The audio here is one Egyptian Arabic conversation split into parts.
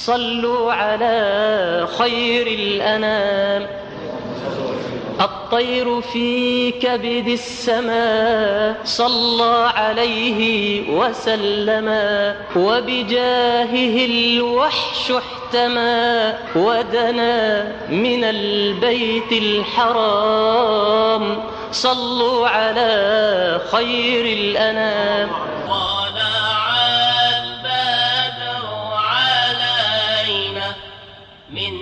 صلوا على خير الأنام الطير في كبد السماء صلى عليه وسلم وبجاهه الوحش احتمى ودنا من البيت الحرام صلوا على خير الأنام طلع البدر علينا من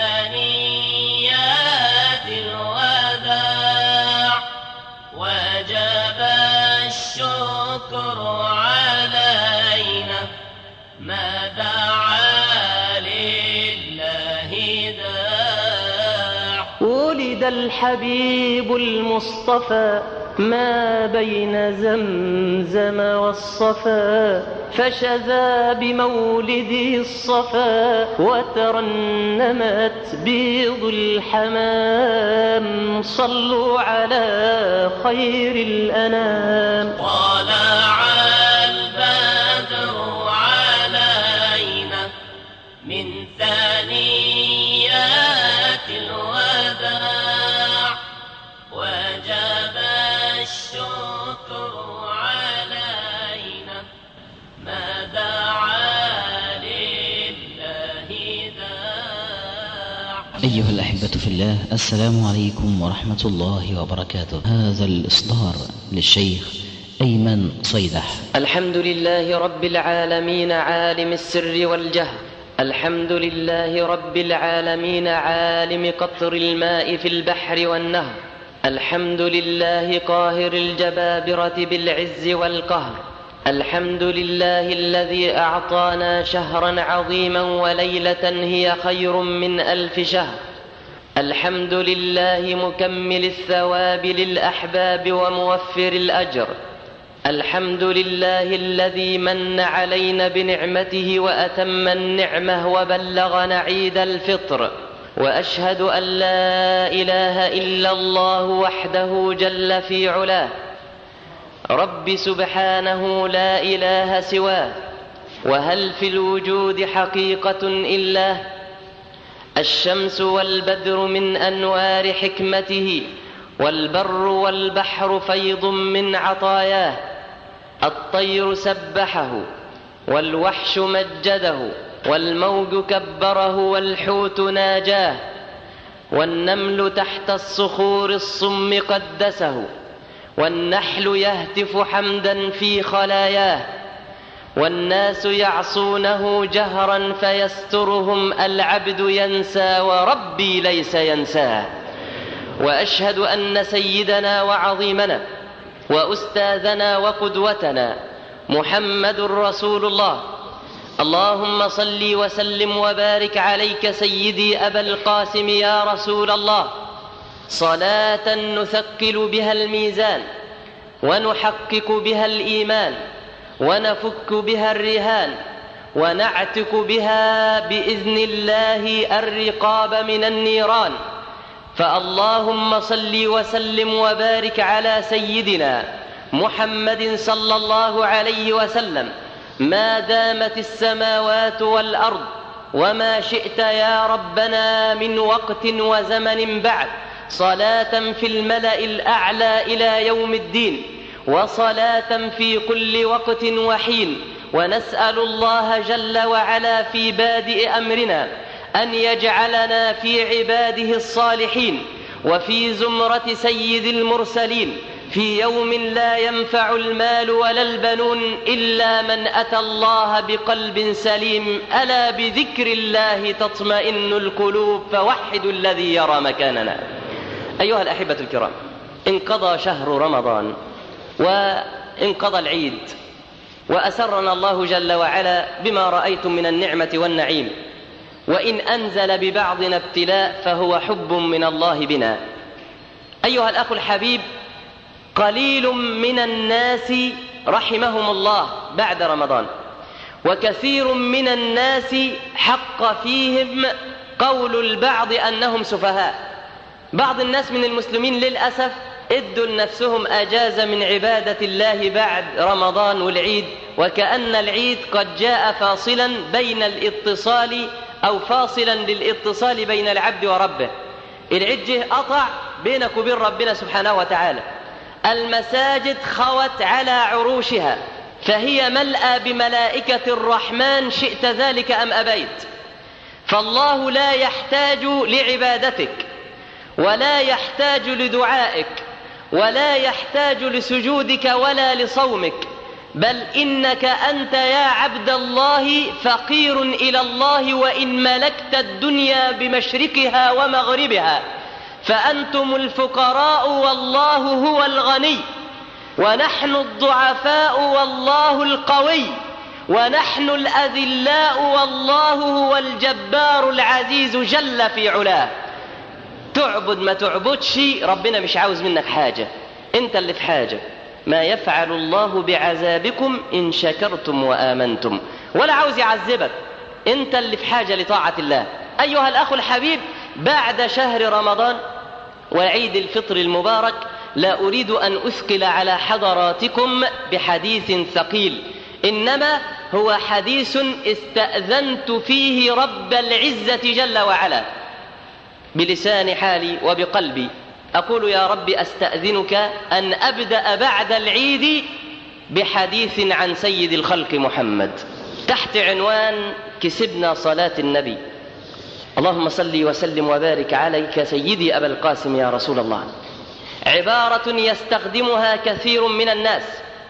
ثنيات الوداع وجب الشكر علينا ما دعا لله داع ولد الحبيب المصطفى ما بين زمزم والصفا فشذا بمولده الصفا وترنمت بيض الحمام صلوا على خير الأنام طلع البدر علينا من ثنيات الوداع وجب الشكر علينا ما دعا لله داع أيها الأحبة في الله السلام عليكم ورحمة الله وبركاته هذا الإصدار للشيخ أيمن صيدح الحمد لله رب العالمين عالم السر والجهر الحمد لله رب العالمين عالم قطر الماء في البحر والنهر الحمد لله قاهر الجبابرة بالعز والقهر الحمد لله الذي أعطانا شهرا عظيما وليلة هي خير من ألف شهر الحمد لله مكمل الثواب للأحباب وموفر الأجر الحمد لله الذي من علينا بنعمته وأتم النعمة وبلغنا عيد الفطر وأشهد أن لا إله إلا الله وحده جل في علاه رب سبحانه لا إله سواه وهل في الوجود حقيقة إلا الشمس والبدر من أنوار حكمته والبر والبحر فيض من عطاياه الطير سبحه والوحش مجده والموج كبره والحوت ناجاه والنمل تحت الصخور الصم قدسه والنحل يهتف حمدا في خلاياه والناس يعصونه جهرا فيسترهم العبد ينسى وربي ليس ينساه واشهد ان سيدنا وعظيمنا واستاذنا وقدوتنا محمد رسول الله اللهم صل وسلم وبارك عليك سيدي ابا القاسم يا رسول الله صلاه نثقل بها الميزان ونحقق بها الايمان ونفك بها الرهان ونعتق بها باذن الله الرقاب من النيران فاللهم صل وسلم وبارك على سيدنا محمد صلى الله عليه وسلم ما دامت السماوات والارض وما شئت يا ربنا من وقت وزمن بعد صلاه في الملا الاعلى الى يوم الدين وصلاه في كل وقت وحين ونسال الله جل وعلا في بادئ امرنا ان يجعلنا في عباده الصالحين وفي زمره سيد المرسلين في يوم لا ينفع المال ولا البنون الا من اتى الله بقلب سليم الا بذكر الله تطمئن القلوب فوحدوا الذي يرى مكاننا ايها الاحبه الكرام انقضى شهر رمضان وانقضى العيد واسرنا الله جل وعلا بما رايتم من النعمه والنعيم وان انزل ببعضنا ابتلاء فهو حب من الله بنا ايها الاخ الحبيب قليل من الناس رحمهم الله بعد رمضان وكثير من الناس حق فيهم قول البعض انهم سفهاء بعض الناس من المسلمين للاسف ادوا لنفسهم أجازة من عبادة الله بعد رمضان والعيد وكأن العيد قد جاء فاصلا بين الاتصال أو فاصلا للاتصال بين العبد وربه العيد جه قطع بينك وبين ربنا سبحانه وتعالى المساجد خوت على عروشها فهي ملأى بملائكة الرحمن شئت ذلك أم أبيت فالله لا يحتاج لعبادتك ولا يحتاج لدعائك ولا يحتاج لسجودك ولا لصومك بل إنك أنت يا عبد الله فقير إلى الله وإن ملكت الدنيا بمشرقها ومغربها فأنتم الفقراء والله هو الغني ونحن الضعفاء والله القوي ونحن الأذلاء والله هو الجبار العزيز جل في علاه تعبد ما تعبدش ربنا مش عاوز منك حاجة انت اللي في حاجة ما يفعل الله بعذابكم إن شكرتم وآمنتم ولا عاوز يعذبك انت اللي في حاجة لطاعة الله أيها الأخ الحبيب بعد شهر رمضان وعيد الفطر المبارك لا أريد أن أثقل على حضراتكم بحديث ثقيل إنما هو حديث استأذنت فيه رب العزة جل وعلا بلسان حالي وبقلبي أقول يا رب أستأذنك أن أبدأ بعد العيد بحديث عن سيد الخلق محمد تحت عنوان كسبنا صلاة النبي اللهم صل وسلم وبارك عليك سيدي أبا القاسم يا رسول الله عبارة يستخدمها كثير من الناس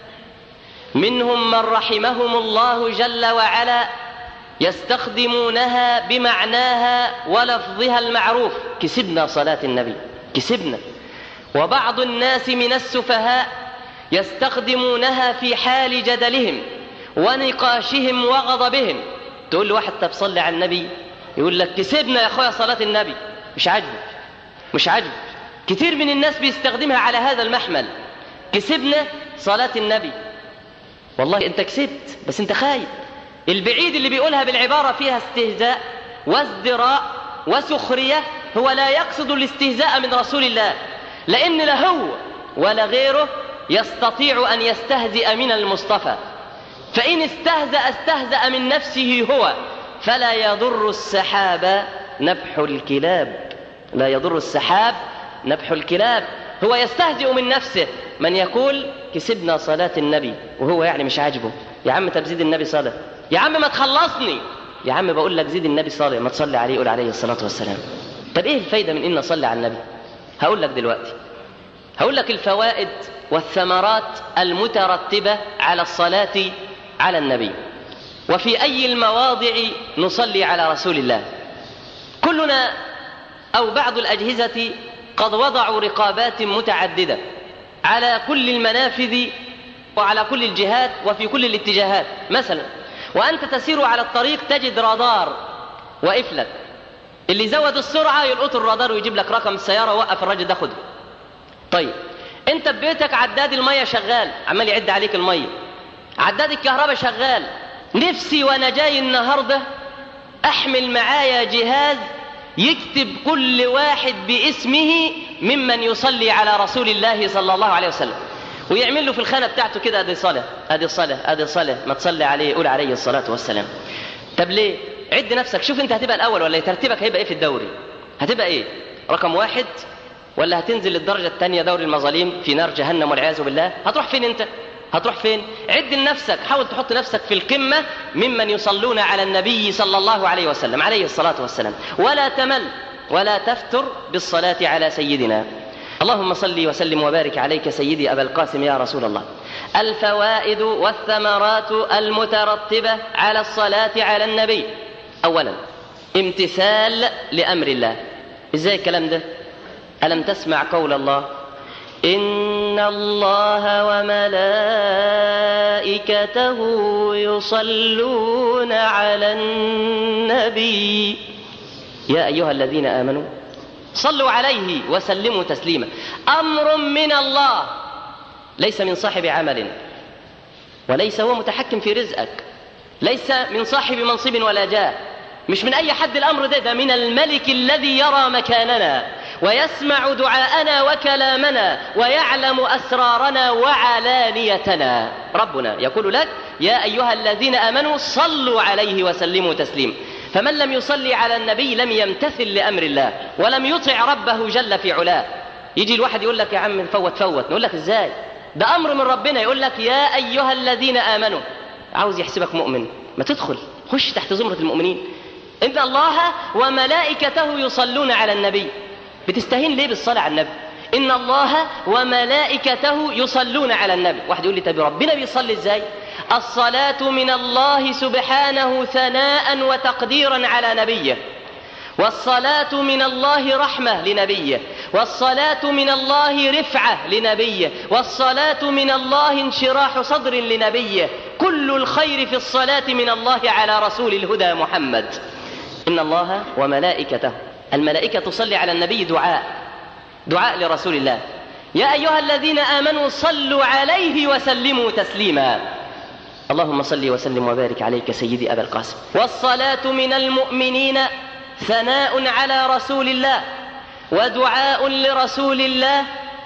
منهم من رحمهم الله جل وعلا يستخدمونها بمعناها ولفظها المعروف كسبنا صلاة النبي كسبنا وبعض الناس من السفهاء يستخدمونها في حال جدلهم ونقاشهم وغضبهم تقول له واحد طب صلي على النبي يقول لك كسبنا يا اخويا صلاة النبي مش عاجبك مش عاجبك كثير من الناس بيستخدمها على هذا المحمل كسبنا صلاة النبي والله انت كسبت بس انت خايب البعيد اللي بيقولها بالعبارة فيها استهزاء وازدراء وسخرية هو لا يقصد الاستهزاء من رسول الله لأن لا هو ولا غيره يستطيع أن يستهزئ من المصطفى فإن استهزأ استهزأ من نفسه هو فلا يضر السحاب نبح الكلاب لا يضر السحاب نبح الكلاب هو يستهزئ من نفسه من يقول كسبنا صلاة النبي وهو يعني مش عاجبه يا عم طب زيد النبي صلاة يا عم ما تخلصني يا عم بقول لك زيد النبي صلاة ما تصلي عليه قول عليه الصلاة والسلام طب ايه الفايدة من ان اصلي على النبي هقول لك دلوقتي هقول لك الفوائد والثمرات المترتبة على الصلاة على النبي وفي أي المواضع نصلي على رسول الله كلنا أو بعض الأجهزة قد وضعوا رقابات متعددة على كل المنافذ وعلى كل الجهات وفي كل الاتجاهات مثلا وأنت تسير على الطريق تجد رادار واقف لك اللي زود السرعة يلقط الرادار ويجيب لك رقم السيارة وقف الراجل ده خده طيب انت ببيتك عداد المية شغال عمال يعد عليك المية عداد الكهرباء شغال نفسي وانا جاي النهارده احمل معايا جهاز يكتب كل واحد باسمه ممن يصلي على رسول الله صلى الله عليه وسلم ويعمل له في الخانه بتاعته كده ادي صلاه ادي صلاه ادي صلاه ما تصلي عليه قول عليه الصلاه والسلام طب ليه عد نفسك شوف انت هتبقى الاول ولا ترتيبك هيبقى ايه في الدوري هتبقى ايه رقم واحد ولا هتنزل للدرجه الثانيه دوري المظالم في نار جهنم والعياذ بالله هتروح فين انت هتروح فين عد لنفسك حاول تحط نفسك في القمة ممن يصلون على النبي صلى الله عليه وسلم عليه الصلاة والسلام ولا تمل ولا تفتر بالصلاة على سيدنا اللهم صل وسلم وبارك عليك سيدي أبا القاسم يا رسول الله الفوائد والثمرات المترتبة على الصلاة على النبي أولا امتثال لأمر الله إزاي الكلام ده ألم تسمع قول الله إن الله وملائكته يصلون على النبي يا أيها الذين آمنوا صلوا عليه وسلموا تسليما أمر من الله ليس من صاحب عمل وليس هو متحكم في رزقك ليس من صاحب منصب ولا جاه مش من أي حد الأمر ده ده من الملك الذي يرى مكاننا ويسمع دعاءنا وكلامنا ويعلم أسرارنا وعلانيتنا ربنا يقول لك يا أيها الذين آمنوا صلوا عليه وسلموا تسليما فمن لم يصلي على النبي لم يمتثل لأمر الله ولم يطع ربه جل في علاه يجي الواحد يقول لك يا عم فوت فوت نقول لك ازاي ده أمر من ربنا يقول لك يا أيها الذين آمنوا عاوز يحسبك مؤمن ما تدخل خش تحت زمرة المؤمنين إن الله وملائكته يصلون على النبي بتستهين ليه بالصلاة على النبي إن الله وملائكته يصلون على النبي واحد يقول لي طب ربنا بيصلي ازاي الصلاة من الله سبحانه ثناء وتقديرا على نبيه والصلاة من الله رحمة لنبيه والصلاة من الله رفعة لنبيه والصلاة من الله انشراح صدر لنبيه كل الخير في الصلاة من الله على رسول الهدى محمد إن الله وملائكته الملائكة تصلي على النبي دعاء دعاء لرسول الله يا أيها الذين آمنوا صلوا عليه وسلموا تسليما اللهم صل وسلم وبارك عليك سيدي أبا القاسم والصلاة من المؤمنين ثناء على رسول الله ودعاء لرسول الله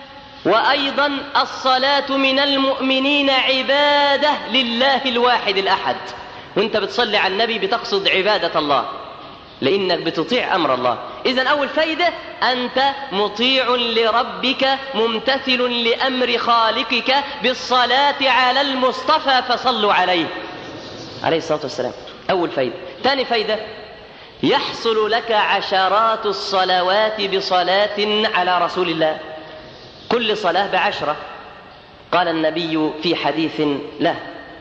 وأيضا الصلاة من المؤمنين عبادة لله الواحد الأحد وانت بتصلي على النبي بتقصد عبادة الله لأنك بتطيع أمر الله إذا أول فايدة أنت مطيع لربك ممتثل لأمر خالقك بالصلاة على المصطفى فصلوا عليه عليه الصلاة والسلام أول فايدة ثاني فايدة يحصل لك عشرات الصلوات بصلاة على رسول الله كل صلاة بعشرة قال النبي في حديث له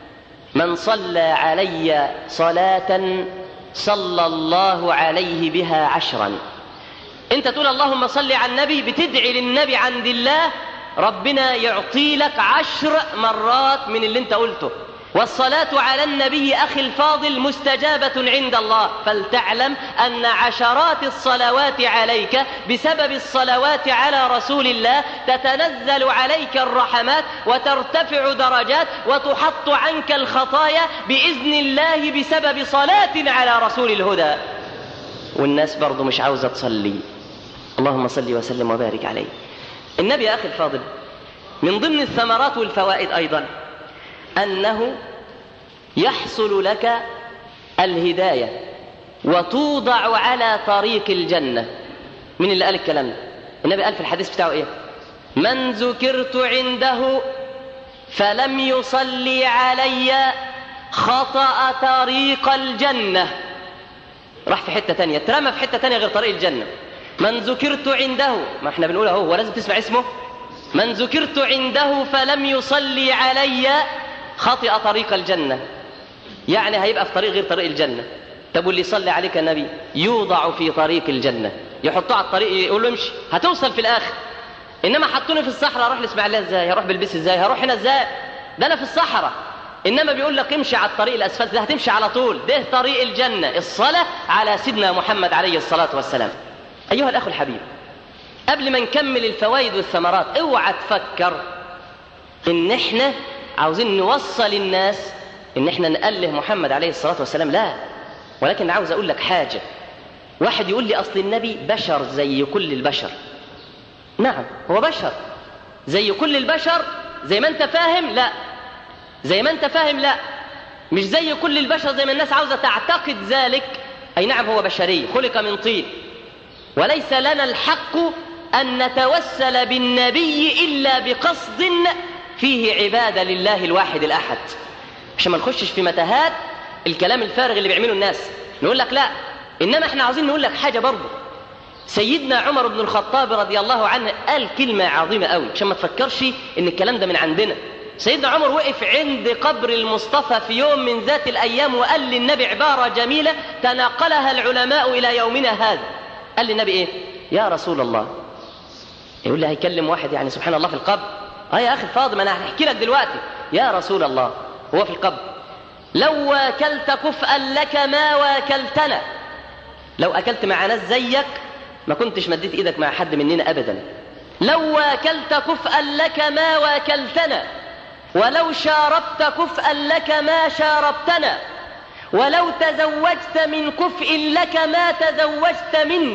من صلى علي صلاة صلى الله عليه بها عشرا انت تقول اللهم صل على النبي بتدعي للنبي عند الله ربنا يعطي لك عشر مرات من اللي انت قلته والصلاة على النبي أخي الفاضل مستجابة عند الله فلتعلم أن عشرات الصلوات عليك بسبب الصلوات على رسول الله تتنزل عليك الرحمات وترتفع درجات وتحط عنك الخطايا بإذن الله بسبب صلاة على رسول الهدى والناس برضو مش عاوزة تصلي اللهم صل وسلم وبارك عليه النبي يا أخي الفاضل من ضمن الثمرات والفوائد أيضا أنه يحصل لك الهداية وتوضع على طريق الجنة من اللي قال الكلام ده النبي قال في الحديث بتاعه إيه من ذكرت عنده فلم يصلي علي خطأ طريق الجنة راح في حتة تانية اترمى في حتة تانية غير طريق الجنة من ذكرت عنده ما احنا بنقول اهو هو لازم تسمع اسمه من ذكرت عنده فلم يصلي علي خطئ طريق الجنة يعني هيبقى في طريق غير طريق الجنة طب واللي يصلي عليك النبي يوضع في طريق الجنة يحطوه على الطريق يقول له امشي هتوصل في الآخر إنما حطوني في الصحراء أروح الإسماعيلية إزاي هروح بالبس إزاي هروح هنا إزاي ده أنا في الصحراء إنما بيقول لك امشي على الطريق الأسفلت ده هتمشي على طول ده طريق الجنة الصلاة على سيدنا محمد عليه الصلاة والسلام أيها الأخ الحبيب قبل ما نكمل الفوائد والثمرات اوعى تفكر ان احنا عاوزين نوصل الناس ان احنا نأله محمد عليه الصلاة والسلام لا ولكن عاوز اقول لك حاجة واحد يقول لي اصل النبي بشر زي كل البشر نعم هو بشر زي كل البشر زي ما انت فاهم لا زي ما انت فاهم لا مش زي كل البشر زي ما الناس عاوزة تعتقد ذلك اي نعم هو بشري خلق من طين وليس لنا الحق أن نتوسل بالنبي إلا بقصد فيه عبادة لله الواحد الأحد عشان ما نخشش في متاهات الكلام الفارغ اللي بيعمله الناس نقول لك لا إنما احنا عاوزين نقول لك حاجة برضه سيدنا عمر بن الخطاب رضي الله عنه قال كلمة عظيمة قوي عشان ما تفكرش إن الكلام ده من عندنا سيدنا عمر وقف عند قبر المصطفى في يوم من ذات الأيام وقال للنبي عبارة جميلة تناقلها العلماء إلى يومنا هذا قال للنبي إيه يا رسول الله يقول لي هيكلم واحد يعني سبحان الله في القبر اه يا اخي الفاضل ما انا هحكي لك دلوقتي يا رسول الله هو في القبر لو واكلت كفءا لك ما واكلتنا لو اكلت مع ناس زيك ما كنتش مديت ايدك مع حد مننا ابدا لو واكلت كفءا لك ما واكلتنا ولو شاربت كفءا لك ما شاربتنا ولو تزوجت من كفء لك ما تزوجت منا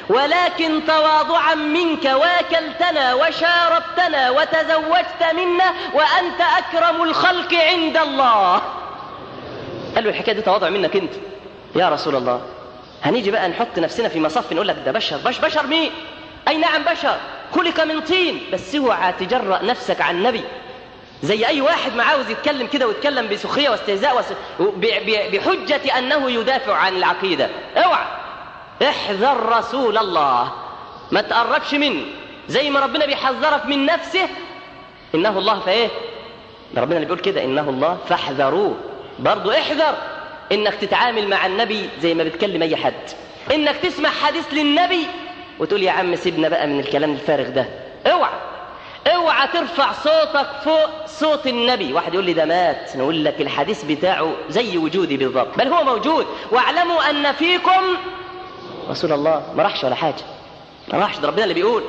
ولكن تواضعا منك واكلتنا وشاربتنا وتزوجت منا وأنت أكرم الخلق عند الله قال له الحكاية دي تواضع منك أنت يا رسول الله هنيجي بقى نحط نفسنا في مصف نقول لك ده بشر بش بشر مين أي نعم بشر خلق من طين بس اوعى تجرأ نفسك عن النبي زي أي واحد ما عاوز يتكلم كده ويتكلم بسخرية واستهزاء وس... ب... ب... بحجة أنه يدافع عن العقيدة اوعى احذر رسول الله ما تقربش منه زي ما ربنا بيحذرك من نفسه إنه الله فإيه ده ربنا اللي بيقول كده إنه الله فاحذروه برضه احذر إنك تتعامل مع النبي زي ما بتكلم أي حد إنك تسمع حديث للنبي وتقول يا عم سيبنا بقى من الكلام الفارغ ده اوعى اوعى ترفع صوتك فوق صوت النبي واحد يقول لي ده مات نقول لك الحديث بتاعه زي وجودي بالضبط بل هو موجود واعلموا ان فيكم رسول الله ما راحش ولا حاجه ما راحش ده ربنا اللي بيقول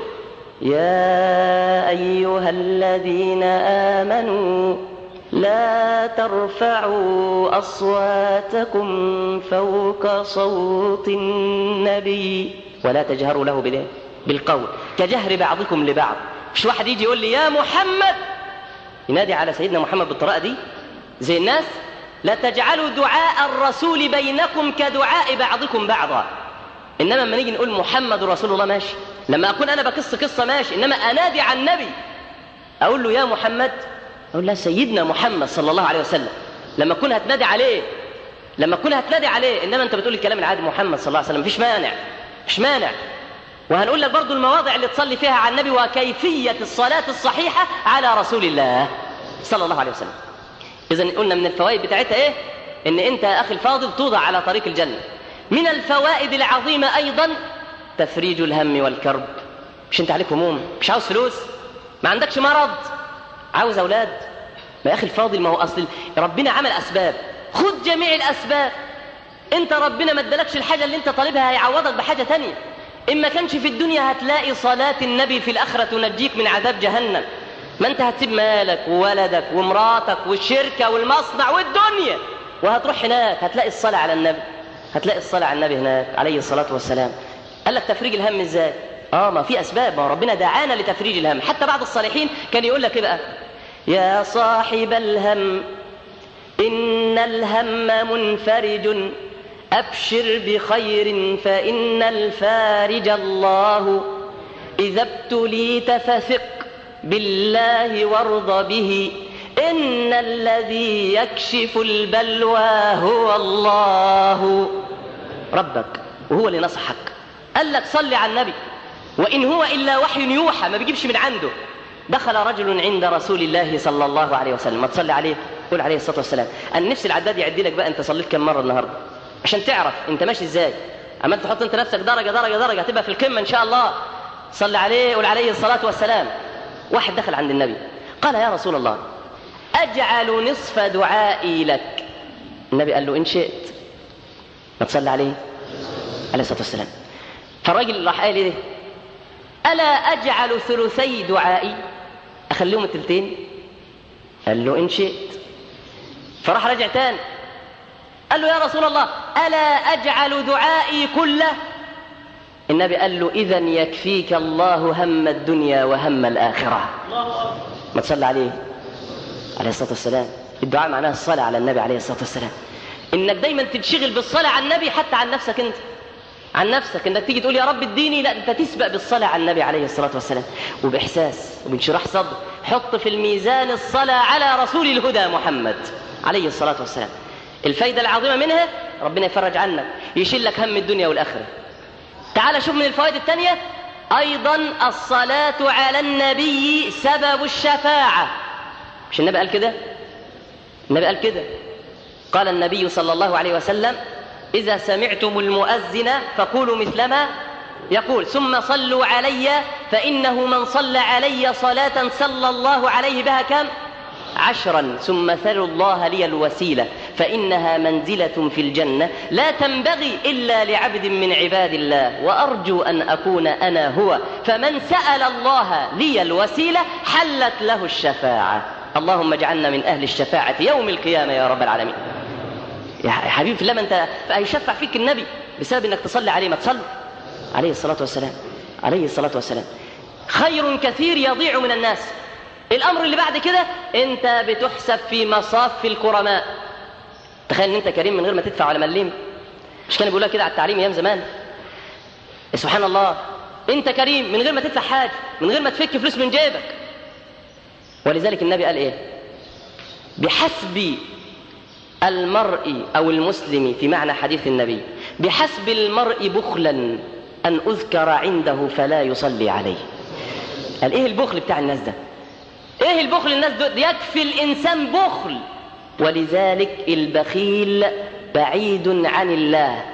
يا ايها الذين امنوا لا ترفعوا اصواتكم فوق صوت النبي ولا تجهروا له بالايه بالقول كجهر بعضكم لبعض مش واحد يجي يقول لي يا محمد ينادي على سيدنا محمد بالطريقه دي زي الناس لا تجعلوا دعاء الرسول بينكم كدعاء بعضكم بعضا انما لما نيجي نقول محمد رسول الله ماشي لما اكون انا بقص قصه ماشي انما انادي على النبي اقول له يا محمد اقول له سيدنا محمد صلى الله عليه وسلم لما اكون هتنادي عليه لما تكون هتنادي عليه انما انت بتقول الكلام العادي محمد صلى الله عليه وسلم مفيش مانع مفيش مانع وهنقول لك برضو المواضع اللي تصلي فيها على النبي وكيفية الصلاة الصحيحة على رسول الله صلى الله عليه وسلم إذا قلنا من الفوائد بتاعتها إيه إن أنت يا أخي الفاضل توضع على طريق الجنة من الفوائد العظيمة أيضا تفريج الهم والكرب مش أنت عليك هموم مش عاوز فلوس ما عندكش مرض عاوز أولاد ما يا أخي الفاضل ما هو أصل ربنا عمل أسباب خذ جميع الأسباب أنت ربنا ما ادالكش الحاجة اللي أنت طالبها هيعوضك بحاجة تانية إن ما كانش في الدنيا هتلاقي صلاة النبي في الآخرة تنجيك من عذاب جهنم ما أنت هتسيب مالك وولدك ومراتك والشركة والمصنع والدنيا وهتروح هناك هتلاقي الصلاة على النبي هتلاقي الصلاة على النبي هناك عليه الصلاة والسلام قال لك تفريج الهم ازاي اه ما في اسباب ما ربنا دعانا لتفريج الهم حتى بعض الصالحين كان يقول لك ايه بقى يا صاحب الهم ان الهم منفرج أبشر بخير فإن الفارج الله إذا ابتليت فثق بالله وارض به إن الذي يكشف البلوى هو الله ربك وهو اللي نصحك قال لك صل على النبي وإن هو إلا وحي يوحى ما بيجيبش من عنده دخل رجل عند رسول الله صلى الله عليه وسلم ما تصلي عليه قول عليه الصلاة والسلام أن نفس العداد يعدي لك بقى أنت صليت كم مرة النهاردة عشان تعرف انت ماشي ازاي عمال تحط انت نفسك درجه درجه درجه تبقى في القمه ان شاء الله صلي عليه قول عليه الصلاه والسلام واحد دخل عند النبي قال يا رسول الله اجعل نصف دعائي لك النبي قال له ان شئت ما تصلي عليه عليه الصلاه والسلام فالراجل راح قال ايه الا اجعل ثلثي دعائي اخليهم الثلثين قال له ان شئت فراح رجع تاني قال له يا رسول الله ألا أجعل دعائي كله النبي قال له إذا يكفيك الله هم الدنيا وهم الآخرة ما تصلي عليه عليه الصلاة والسلام الدعاء معناه الصلاة على النبي عليه الصلاة والسلام إنك دايما تنشغل بالصلاة على النبي حتى عن نفسك أنت عن نفسك انك تيجي تقول يا رب اديني لا انت تسبق بالصلاه على النبي عليه الصلاه والسلام وباحساس وبانشراح صدر حط في الميزان الصلاه على رسول الهدى محمد عليه الصلاه والسلام الفايدة العظيمة منها ربنا يفرج عنك يشيل لك هم الدنيا والآخرة تعال شوف من الفوائد الثانية أيضا الصلاة على النبي سبب الشفاعة مش النبي قال كده النبي قال كده قال النبي صلى الله عليه وسلم إذا سمعتم المؤذن فقولوا مثلما يقول ثم صلوا علي فإنه من صلى علي صلاة صلى الله عليه بها كم عشرا ثم ثلوا الله لي الوسيلة فإنها منزلة في الجنة لا تنبغي إلا لعبد من عباد الله وأرجو أن أكون أنا هو فمن سأل الله لي الوسيلة حلت له الشفاعة اللهم اجعلنا من أهل الشفاعة يوم القيامة يا رب العالمين يا حبيبي في الله ما أنت هيشفع فيك النبي بسبب أنك تصلي عليه ما تصلي عليه الصلاة والسلام عليه الصلاة والسلام خير كثير يضيع من الناس الأمر اللي بعد كده أنت بتحسب في مصاف الكرماء تخيل أن أنت كريم من غير ما تدفع ولا مليم مش كان بيقولها كده على التعليم أيام زمان سبحان الله أنت كريم من غير ما تدفع حاجة من غير ما تفك فلوس من جيبك ولذلك النبي قال إيه بحسب المرء أو المسلم في معنى حديث النبي بحسب المرء بخلا أن أذكر عنده فلا يصلي عليه قال إيه البخل بتاع الناس ده إيه البخل الناس ده يكفي الإنسان بخل ولذلك البخيل بعيد عن الله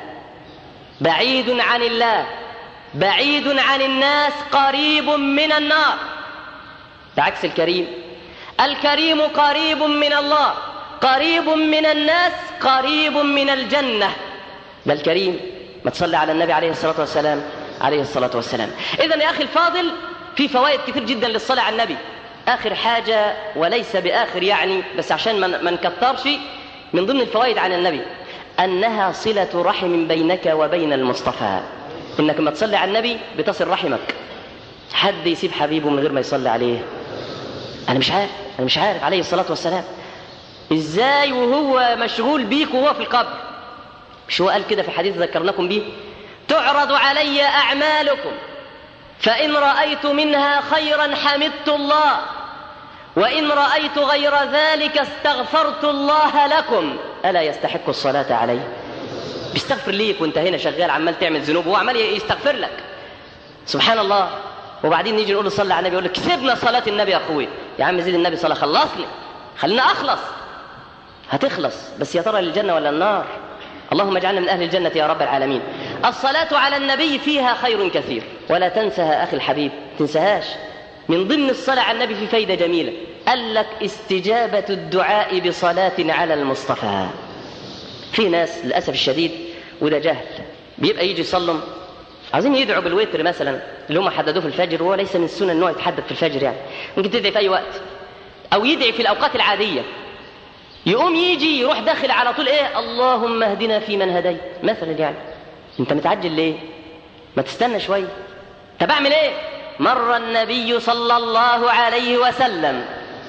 بعيد عن الله بعيد عن الناس قريب من النار بعكس الكريم الكريم قريب من الله قريب من الناس قريب من الجنة ده الكريم ما تصلي على النبي عليه الصلاة والسلام عليه الصلاة والسلام إذا يا أخي الفاضل في فوائد كتير جدا للصلاة على النبي آخر حاجة وليس بآخر يعني بس عشان ما نكترش من ضمن الفوائد عن النبي أنها صلة رحم بينك وبين المصطفى إنك ما تصلي على النبي بتصل رحمك حد يسيب حبيبه من غير ما يصلي عليه أنا مش عارف أنا مش عارف عليه الصلاة والسلام إزاي وهو مشغول بيك وهو في القبر مش هو قال كده في حديث ذكرناكم به تعرض علي أعمالكم فإن رأيت منها خيرا حمدت الله وإن رأيت غير ذلك استغفرت الله لكم ألا يستحق الصلاة عليه بيستغفر ليك وانت هنا شغال عمال تعمل ذنوب وهو عمال يستغفر لك سبحان الله وبعدين نيجي نقول له صلي على النبي يقول لك كسبنا صلاة النبي يا أخوي يا عم زيد النبي صلاة خلصني خلينا أخلص هتخلص بس يا ترى للجنة ولا النار اللهم اجعلنا من أهل الجنة يا رب العالمين الصلاة على النبي فيها خير كثير ولا تنسها أخي الحبيب تنساهاش من ضمن الصلاة على النبي في فايدة جميلة قال لك استجابة الدعاء بصلاة على المصطفى في ناس للأسف الشديد وده جهل بيبقى يجي يصلم عايزين يدعوا بالوتر مثلا اللي هم حددوه في الفجر وهو ليس من السنة ان هو يتحدد في الفجر يعني ممكن تدعي في أي وقت أو يدعي في الأوقات العادية يقوم يجي يروح داخل على طول ايه اللهم اهدنا في من هديت مثلا يعني انت متعجل ليه ما تستنى شويه طب اعمل ايه مر النبي صلى الله عليه وسلم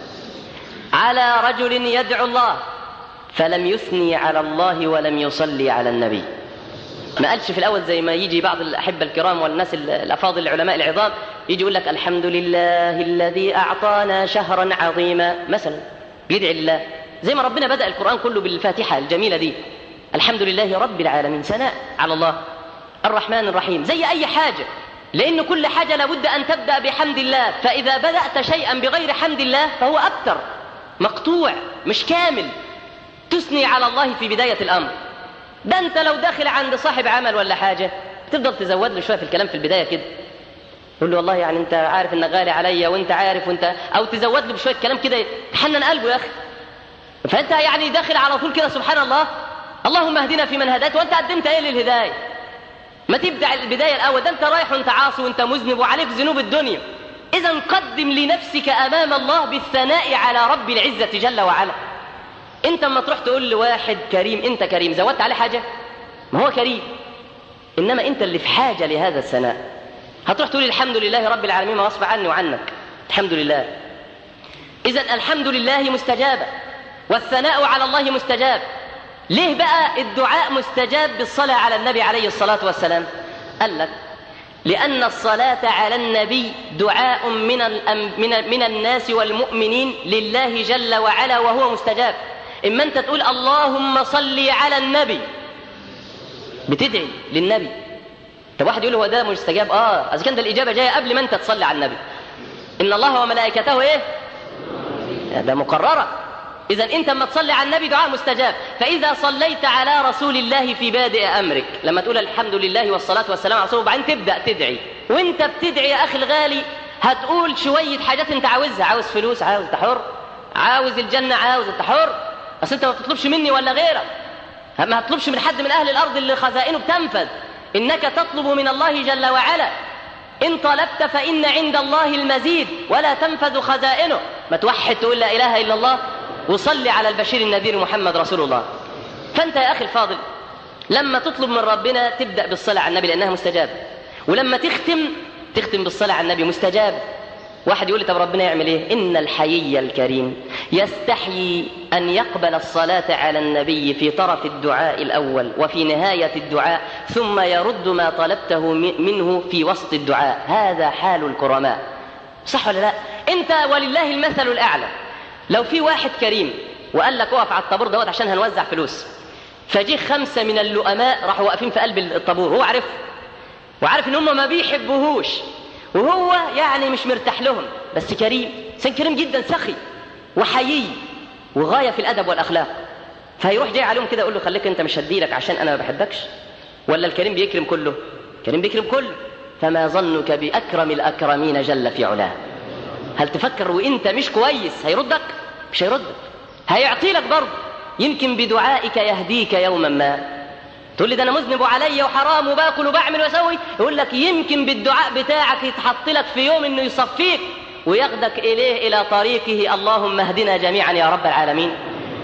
على رجل يدعو الله فلم يثني على الله ولم يصلي على النبي ما قالش في الاول زي ما يجي بعض الاحبه الكرام والناس الافاضل العلماء العظام يجي يقول لك الحمد لله الذي اعطانا شهرا عظيما مثلا بيدعي لله زي ما ربنا بدأ القرآن كله بالفاتحة الجميلة دي الحمد لله رب العالمين ثناء على الله الرحمن الرحيم زي أي حاجة لأن كل حاجة لابد أن تبدأ بحمد الله فإذا بدأت شيئا بغير حمد الله فهو أبتر مقطوع مش كامل تثني على الله في بداية الأمر ده أنت لو داخل عند صاحب عمل ولا حاجة تفضل تزود له شوية في الكلام في البداية كده قول له والله يعني أنت عارف إنك غالي عليا وأنت عارف وأنت أو تزود له بشوية كلام كده تحنن قلبه يا أخي فانت يعني داخل على طول كده سبحان الله اللهم اهدنا في من هديت وانت قدمت ايه للهدايه ما تبدا البدايه الاول ده انت رايح وانت عاصي وانت مذنب وعليك ذنوب الدنيا اذا قدم لنفسك امام الله بالثناء على رب العزه جل وعلا انت اما تروح تقول لواحد كريم انت كريم زودت عليه حاجه ما هو كريم انما انت اللي في حاجه لهذا الثناء هتروح تقول الحمد لله رب العالمين ما غصب عني وعنك الحمد لله اذا الحمد لله مستجابه والثناء على الله مستجاب ليه بقى الدعاء مستجاب بالصلاة على النبي عليه الصلاة والسلام قال لك لأن الصلاة على النبي دعاء من, من, من الناس والمؤمنين لله جل وعلا وهو مستجاب إما أنت تقول اللهم صل على النبي بتدعي للنبي طب واحد يقول هو ده مستجاب اه اذا كان ده الاجابه جايه قبل ما انت تصلي على النبي ان الله وملائكته ايه ده مقرره إذا أنت لما تصلي على النبي دعاء مستجاب فإذا صليت على رسول الله في بادئ أمرك لما تقول الحمد لله والصلاة والسلام على رسوله وبعدين تبدأ تدعي وأنت بتدعي يا أخي الغالي هتقول شوية حاجات أنت عاوزها عاوز فلوس عاوز أنت حر عاوز الجنة عاوز أنت حر أصل أنت ما بتطلبش مني ولا غيرك ما هتطلبش من حد من أهل الأرض اللي خزائنه بتنفذ إنك تطلب من الله جل وعلا إن طلبت فإن عند الله المزيد ولا تنفذ خزائنه ما توحد تقول لا إله إلا الله وصلي على البشير النذير محمد رسول الله فأنت يا أخي الفاضل لما تطلب من ربنا تبدأ بالصلاة على النبي لأنها مستجابة ولما تختم تختم بالصلاة على النبي مستجاب واحد يقول لي طب ربنا يعمل ايه ان الحيي الكريم يستحيي ان يقبل الصلاه على النبي في طرف الدعاء الاول وفي نهايه الدعاء ثم يرد ما طلبته منه في وسط الدعاء هذا حال الكرماء صح ولا لا انت ولله المثل الاعلى لو في واحد كريم وقال لك اقف على الطابور دوت عشان هنوزع فلوس فجي خمسه من اللؤماء راحوا واقفين في قلب الطابور هو عارف وعارف ان هم ما بيحبوهوش وهو يعني مش مرتاح لهم بس كريم انسان كريم جدا سخي وحيي وغايه في الادب والاخلاق فهيروح جاي عليهم كده يقول له خليك انت مش هديلك عشان انا ما بحبكش ولا الكريم بيكرم كله كريم بيكرم كله فما ظنك باكرم الاكرمين جل في علاه هل تفكر وانت مش كويس هيردك مش هيردك هيعطي لك برضه يمكن بدعائك يهديك يوما ما تقول لي ده انا مذنب وعليا وحرام وباكل وبعمل واسوي يقول لك يمكن بالدعاء بتاعك يتحط لك في يوم انه يصفيك وياخدك اليه الى طريقه اللهم اهدنا جميعا يا رب العالمين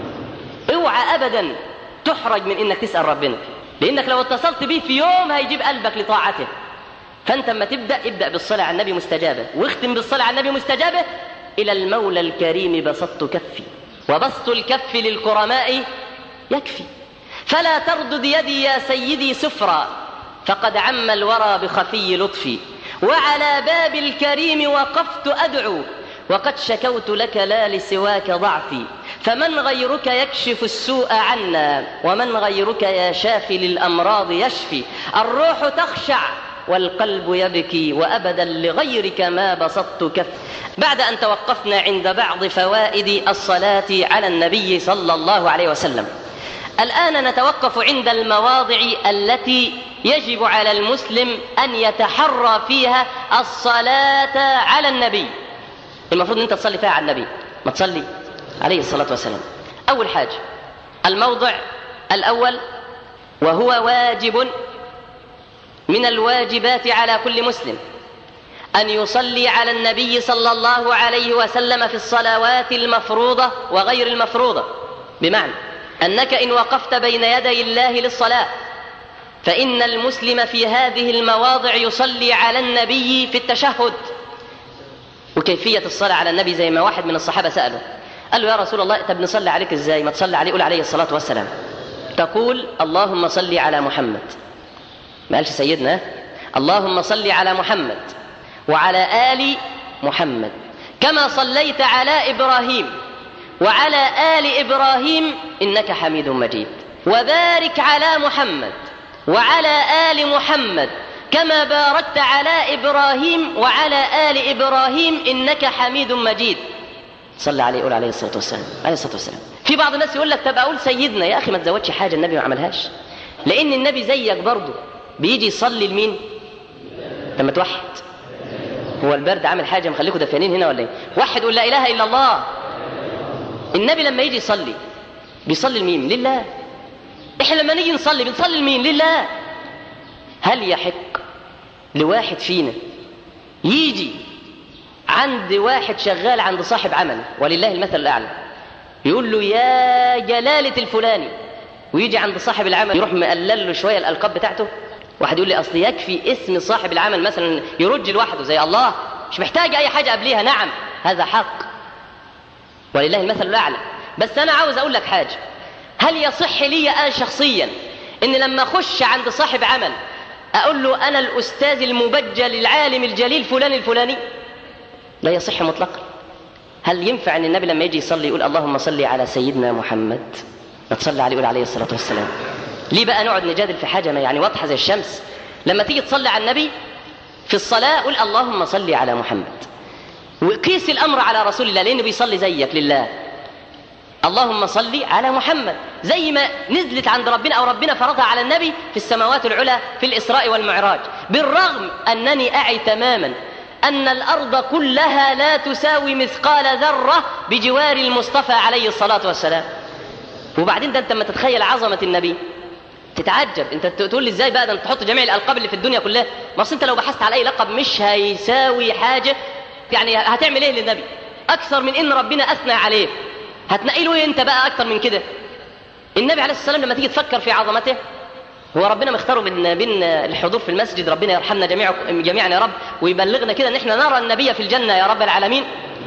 اوعى ابدا تحرج من انك تسال ربنا لانك لو اتصلت به في يوم هيجيب قلبك لطاعته فانت اما تبدا ابدا بالصلاه على النبي مستجابه واختم بالصلاه على النبي مستجابه الى المولى الكريم بسطت كفي وبسط الكف للكرماء يكفي فلا تردد يدي يا سيدي سفرا فقد عم الورى بخفي لطفي وعلى باب الكريم وقفت ادعو وقد شكوت لك لا لسواك ضعفي فمن غيرك يكشف السوء عنا ومن غيرك يا شافي للامراض يشفي الروح تخشع والقلب يبكي وابدا لغيرك ما بسطت كف بعد ان توقفنا عند بعض فوائد الصلاه على النبي صلى الله عليه وسلم الآن نتوقف عند المواضع التي يجب على المسلم أن يتحرى فيها الصلاة على النبي المفروض أن أنت تصلي فيها على النبي ما تصلي عليه الصلاة والسلام أول حاجة الموضع الأول وهو واجب من الواجبات على كل مسلم أن يصلي على النبي صلى الله عليه وسلم في الصلوات المفروضة وغير المفروضة بمعنى أنك إن وقفت بين يدي الله للصلاة فإن المسلم في هذه المواضع يصلي على النبي في التشهد وكيفية الصلاة على النبي زي ما واحد من الصحابة سأله قال له يا رسول الله طب نصلي عليك ازاي ما تصلي عليه قول عليه الصلاة والسلام تقول اللهم صل على محمد ما قالش سيدنا اللهم صل على محمد وعلى آل محمد كما صليت على إبراهيم وعلى آل إبراهيم إنك حميد مجيد وبارك على محمد وعلى آل محمد كما باركت على إبراهيم وعلى آل إبراهيم إنك حميد مجيد صلى عليه يقول عليه الصلاة والسلام عليه الصلاة والسلام في بعض الناس يقول لك طب أقول سيدنا يا أخي ما تزودش حاجة النبي ما عملهاش لأن النبي زيك برضه بيجي يصلي لمين لما توحد هو البرد عامل حاجة مخليكم دفيانين هنا ولا ايه واحد يقول لا إله إلا الله النبي لما يجي يصلي بيصلي لمين لله احنا لما نيجي نصلي بنصلي لمين لله هل يحق لواحد فينا يجي عند واحد شغال عند صاحب عمل ولله المثل الاعلى يقول له يا جلاله الفلاني ويجي عند صاحب العمل يروح مقلل له شويه الالقاب بتاعته واحد يقول لي اصل يكفي اسم صاحب العمل مثلا يرج لوحده زي الله مش محتاج اي حاجه قبليها نعم هذا حق ولله المثل الاعلى بس انا عاوز اقول لك حاجه هل يصح لي انا شخصيا ان لما اخش عند صاحب عمل اقول له انا الاستاذ المبجل العالم الجليل فلان الفلاني لا يصح مطلقا هل ينفع ان النبي لما يجي يصلي يقول اللهم صل على سيدنا محمد ما تصلي عليه يقول عليه الصلاه والسلام ليه بقى نقعد نجادل في حاجه ما يعني واضحه زي الشمس لما تيجي تصلي على النبي في الصلاه قول اللهم صل على محمد وقيس الامر على رسول الله لانه بيصلي زيك لله اللهم صل على محمد زي ما نزلت عند ربنا او ربنا فرضها على النبي في السماوات العلى في الاسراء والمعراج بالرغم انني اعي تماما ان الارض كلها لا تساوي مثقال ذره بجوار المصطفى عليه الصلاه والسلام وبعدين ده انت لما تتخيل عظمه النبي تتعجب انت تقول لي ازاي بقى ده انت تحط جميع الالقاب اللي في الدنيا كلها ما انت لو بحثت على اي لقب مش هيساوي حاجه يعني هتعمل ايه للنبي اكثر من ان ربنا اثنى عليه هتنقي له انت بقى اكثر من كده النبي عليه الصلاه والسلام لما تيجي تفكر في عظمته هو ربنا مختاره من بين الحضور في المسجد ربنا يرحمنا جميع جميعا يا رب ويبلغنا كده ان احنا نرى النبي في الجنه يا رب العالمين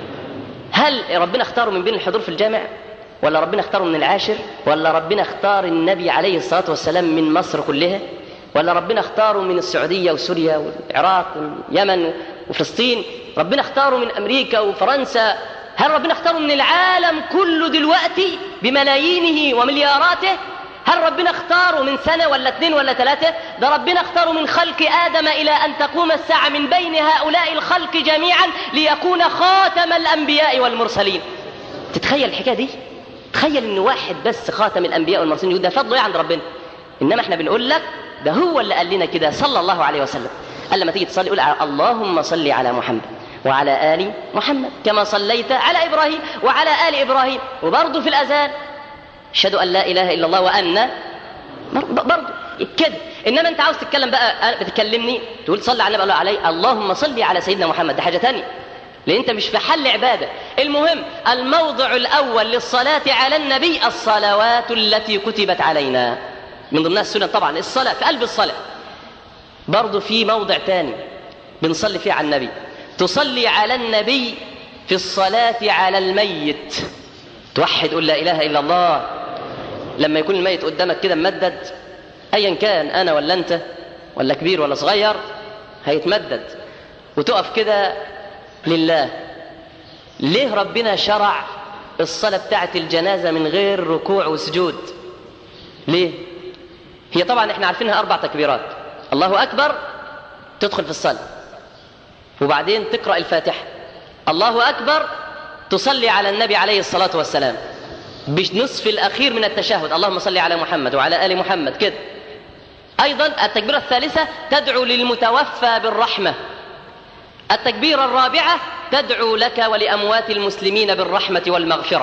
هل ربنا اختاره من بين الحضور في الجامع ولا ربنا اختاره من العاشر ولا ربنا اختار النبي عليه الصلاه والسلام من مصر كلها ولا ربنا اختاره من السعوديه وسوريا والعراق واليمن وفلسطين ربنا اختاره من امريكا وفرنسا هل ربنا اختاره من العالم كله دلوقتي بملايينه وملياراته هل ربنا اختاره من سنة ولا اثنين ولا ثلاثة ده ربنا اختاره من خلق آدم إلى أن تقوم الساعة من بين هؤلاء الخلق جميعا ليكون خاتم الأنبياء والمرسلين تتخيل الحكاية دي تخيل ان واحد بس خاتم الأنبياء والمرسلين يقول ده فضله ايه عند ربنا إنما احنا بنقول لك ده هو اللي قال لنا كده صلى الله عليه وسلم قال لما تيجي تصلي قول اللهم صل على محمد وعلى آل محمد كما صليت على إبراهيم وعلى آل إبراهيم وبرضه في الأذان أشهد أن لا إله إلا الله وأن برضه كده إنما أنت عاوز تتكلم بقى بتكلمني تقول صلي على النبي عليه اللهم صل على سيدنا محمد ده حاجة تانية لأن أنت مش في حل عبادة المهم الموضع الأول للصلاة على النبي الصلوات التي كتبت علينا من ضمنها السنن طبعا الصلاة في قلب الصلاة برضه في موضع تاني بنصلي فيه على النبي تصلي على النبي في الصلاة على الميت توحد قول لا إله إلا الله لما يكون الميت قدامك كده ممدد أيا كان أنا ولا أنت ولا كبير ولا صغير هيتمدد وتقف كده لله ليه ربنا شرع الصلاة بتاعت الجنازة من غير ركوع وسجود ليه هي طبعا احنا عارفينها أربع تكبيرات الله أكبر تدخل في الصلاة وبعدين تقرأ الفاتحة الله أكبر تصلي على النبي عليه الصلاة والسلام بنصف الأخير من التشهد اللهم صل على محمد وعلى آل محمد كده أيضا التكبيرة الثالثة تدعو للمتوفى بالرحمة التكبيرة الرابعة تدعو لك ولأموات المسلمين بالرحمة والمغفرة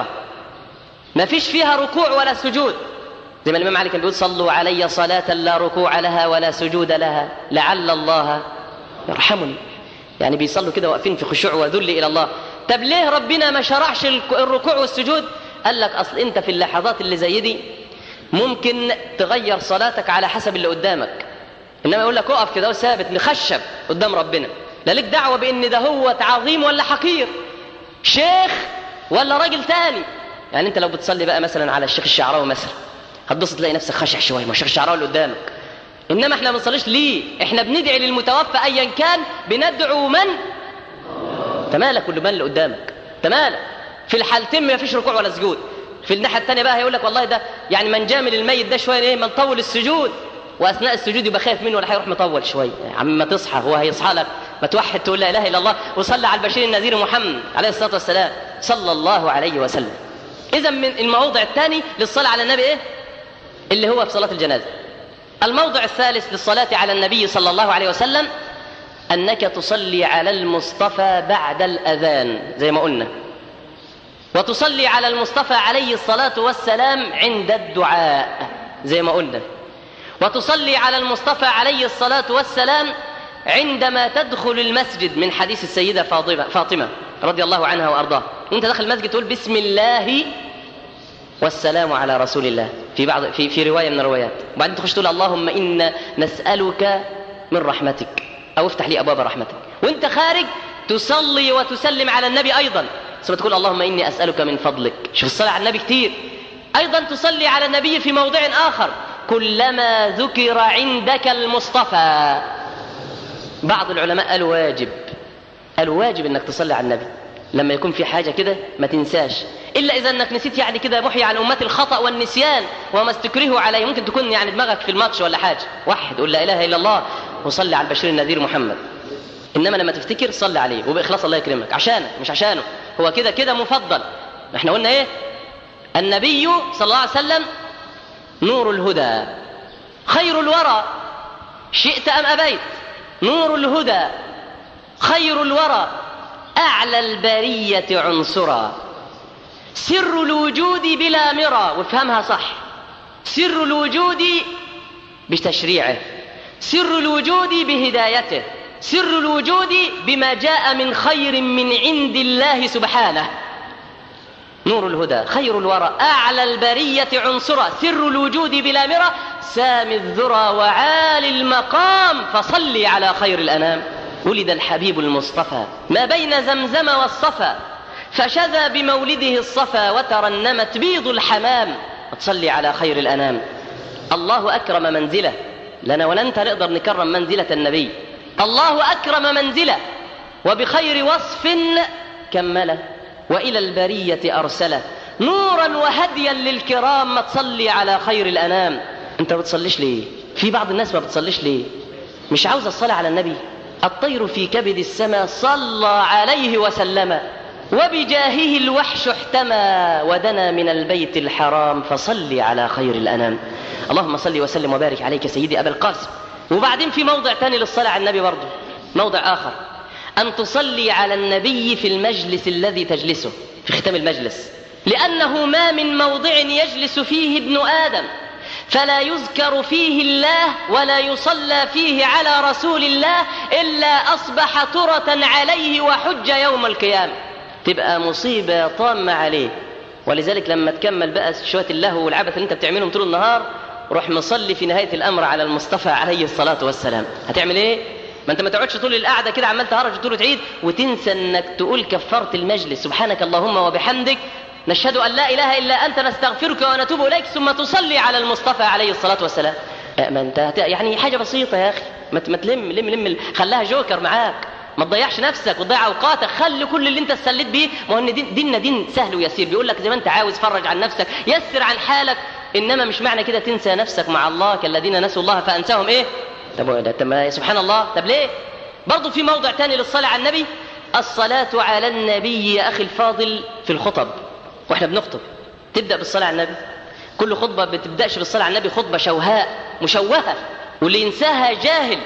ما فيش فيها ركوع ولا سجود زي ما الإمام علي كان بيقول صلوا علي صلاة لا ركوع لها ولا سجود لها لعل الله يرحمني يعني بيصلوا كده واقفين في خشوع وذل إلى الله طب ليه ربنا ما شرعش الركوع والسجود قال لك أصل أنت في اللحظات اللي زي دي ممكن تغير صلاتك على حسب اللي قدامك إنما يقول لك اقف كده وثابت مخشب قدام ربنا لا لك دعوة بإن ده هو تعظيم ولا حقير شيخ ولا راجل تاني يعني أنت لو بتصلي بقى مثلا على الشيخ الشعراوي مثلا هتبص تلاقي نفسك خاشع شوية ما الشيخ الشعراوي اللي قدامك إنما إحنا ما بنصليش ليه إحنا بندعي للمتوفى أيا كان بندعو من تمالك واللي من اللي قدامك تمالك في الحالتين ما فيش ركوع ولا سجود في الناحيه الثانيه بقى هيقول لك والله ده يعني من جامل الميت ده شويه ايه ما نطول السجود واثناء السجود يبقى خايف منه ولا هيروح مطول شويه يا عم ما تصحى هو هيصحى لك ما توحد تقول لا اله الا الله وصلى على البشير النذير محمد عليه الصلاه والسلام صلى الله عليه وسلم اذا من الموضع الثاني للصلاه على النبي ايه اللي هو في صلاه الجنازه الموضع الثالث للصلاه على النبي صلى الله عليه وسلم انك تصلي على المصطفى بعد الاذان زي ما قلنا وتصلي على المصطفى عليه الصلاة والسلام عند الدعاء زي ما قلنا وتصلي على المصطفى عليه الصلاة والسلام عندما تدخل المسجد من حديث السيدة فاطمة, فاطمة رضي الله عنها وأرضاها وانت داخل المسجد تقول بسم الله والسلام على رسول الله في بعض في في روايه من الروايات وبعدين تخش تقول اللهم انا نسالك من رحمتك او افتح لي ابواب رحمتك وانت خارج تصلي وتسلم على النبي ايضا ثم تقول اللهم اني اسالك من فضلك شوف الصلاه على النبي كتير ايضا تصلي على النبي في موضع اخر كلما ذكر عندك المصطفى بعض العلماء قالوا واجب قالوا واجب انك تصلي على النبي لما يكون في حاجه كده ما تنساش الا اذا انك نسيت يعني كده محي عن امتي الخطا والنسيان وما استكرهوا عليه ممكن تكون يعني دماغك في الماتش ولا حاجه واحد قول لا اله الا الله وصلي على البشير النذير محمد انما لما تفتكر صلي عليه وباخلاص الله يكرمك عشانك مش عشانه هو كده كده مفضل احنا قلنا ايه النبي صلى الله عليه وسلم نور الهدى خير الورى شئت ام ابيت نور الهدى خير الورى اعلى البريه عنصرا سر الوجود بلا مرى وافهمها صح سر الوجود بتشريعه سر الوجود بهدايته سر الوجود بما جاء من خير من عند الله سبحانه نور الهدى خير الورى أعلى البرية عنصرا سر الوجود بلا مرى سامي الذرى وعالي المقام فصلي على خير الأنام ولد الحبيب المصطفى ما بين زمزم والصفا فشذا بمولده الصفا وترنمت بيض الحمام تصلي على خير الأنام الله أكرم منزله لنا ولا أنت نقدر نكرم منزلة النبي الله أكرم منزله وبخير وصف كمله وإلى البرية أرسله نورا وهديا للكرام ما تصلي على خير الأنام أنت ما بتصليش ليه في بعض الناس ما بتصليش ليه مش عاوز الصلاة على النبي الطير في كبد السماء صلى عليه وسلم وبجاهه الوحش احتمى ودنا من البيت الحرام فصل على خير الأنام اللهم صل وسلم وبارك عليك سيدي أبا القاسم وبعدين في موضع تاني للصلاة على النبي برضه موضع آخر أن تصلي على النبي في المجلس الذي تجلسه في ختام المجلس لأنه ما من موضع يجلس فيه ابن آدم فلا يذكر فيه الله ولا يصلى فيه على رسول الله إلا أصبح طرة عليه وحج يوم القيامة تبقى مصيبة طامة عليه ولذلك لما تكمل بقى شوية اللهو والعبث اللي انت بتعملهم طول النهار روح مصلي في نهاية الأمر على المصطفى عليه الصلاة والسلام هتعمل ايه؟ ما انت ما تقعدش طول القعده كده عمال تهرج طول تعيد وتنسى انك تقول كفاره المجلس سبحانك اللهم وبحمدك نشهد ان لا اله الا انت نستغفرك ونتوب اليك ثم تصلي على المصطفى عليه الصلاه والسلام ما انت يعني حاجه بسيطه يا اخي ما تلم لم لم خليها جوكر معاك ما تضيعش نفسك وتضيع اوقاتك خلي كل اللي انت استليت بيه ما هو دين ديننا دين سهل ويسير بيقول لك زي ما انت عاوز فرج عن نفسك يسر عن حالك انما مش معنى كده تنسى نفسك مع الله كالذين نسوا الله فانساهم ايه طب طب سبحان الله طب ليه برضه في موضع تاني للصلاة على النبي الصلاة على النبي يا أخي الفاضل في الخطب وإحنا بنخطب تبدأ بالصلاة على النبي كل خطبة بتبدأش بالصلاة على النبي خطبة شوهاء مشوهة واللي ينساها جاهل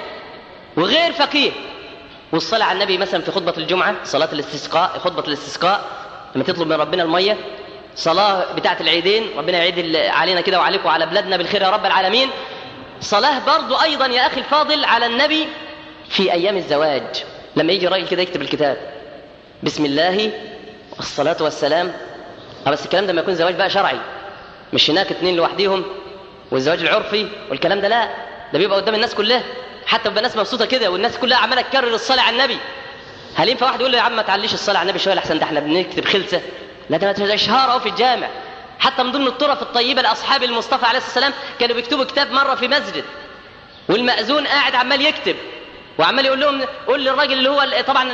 وغير فقيه والصلاة على النبي مثلا في خطبة الجمعة صلاة الاستسقاء خطبة الاستسقاء لما تطلب من ربنا المية صلاة بتاعة العيدين ربنا يعيد علينا كده وعليكم وعلى بلادنا بالخير يا رب العالمين صلاة برضو أيضا يا أخي الفاضل على النبي في أيام الزواج لما يجي راجل كده يكتب الكتاب بسم الله والصلاة والسلام بس الكلام ده ما يكون زواج بقى شرعي مش هناك اتنين لوحديهم والزواج العرفي والكلام ده لا ده بيبقى قدام الناس كلها حتى بيبقى الناس مبسوطه كده والناس كلها عماله تكرر الصلاه على النبي هل ينفع واحد يقول له يا عم ما تعليش الصلاه على النبي شويه لحسن ده احنا بنكتب خلسه لا ده اشهار اهو في الجامع حتى من ضمن الطرف الطيبه لاصحاب المصطفى عليه الصلاه والسلام كانوا بيكتبوا كتاب مره في مسجد والمأذون قاعد عمال يكتب وعمال يقول لهم قول للراجل اللي هو طبعا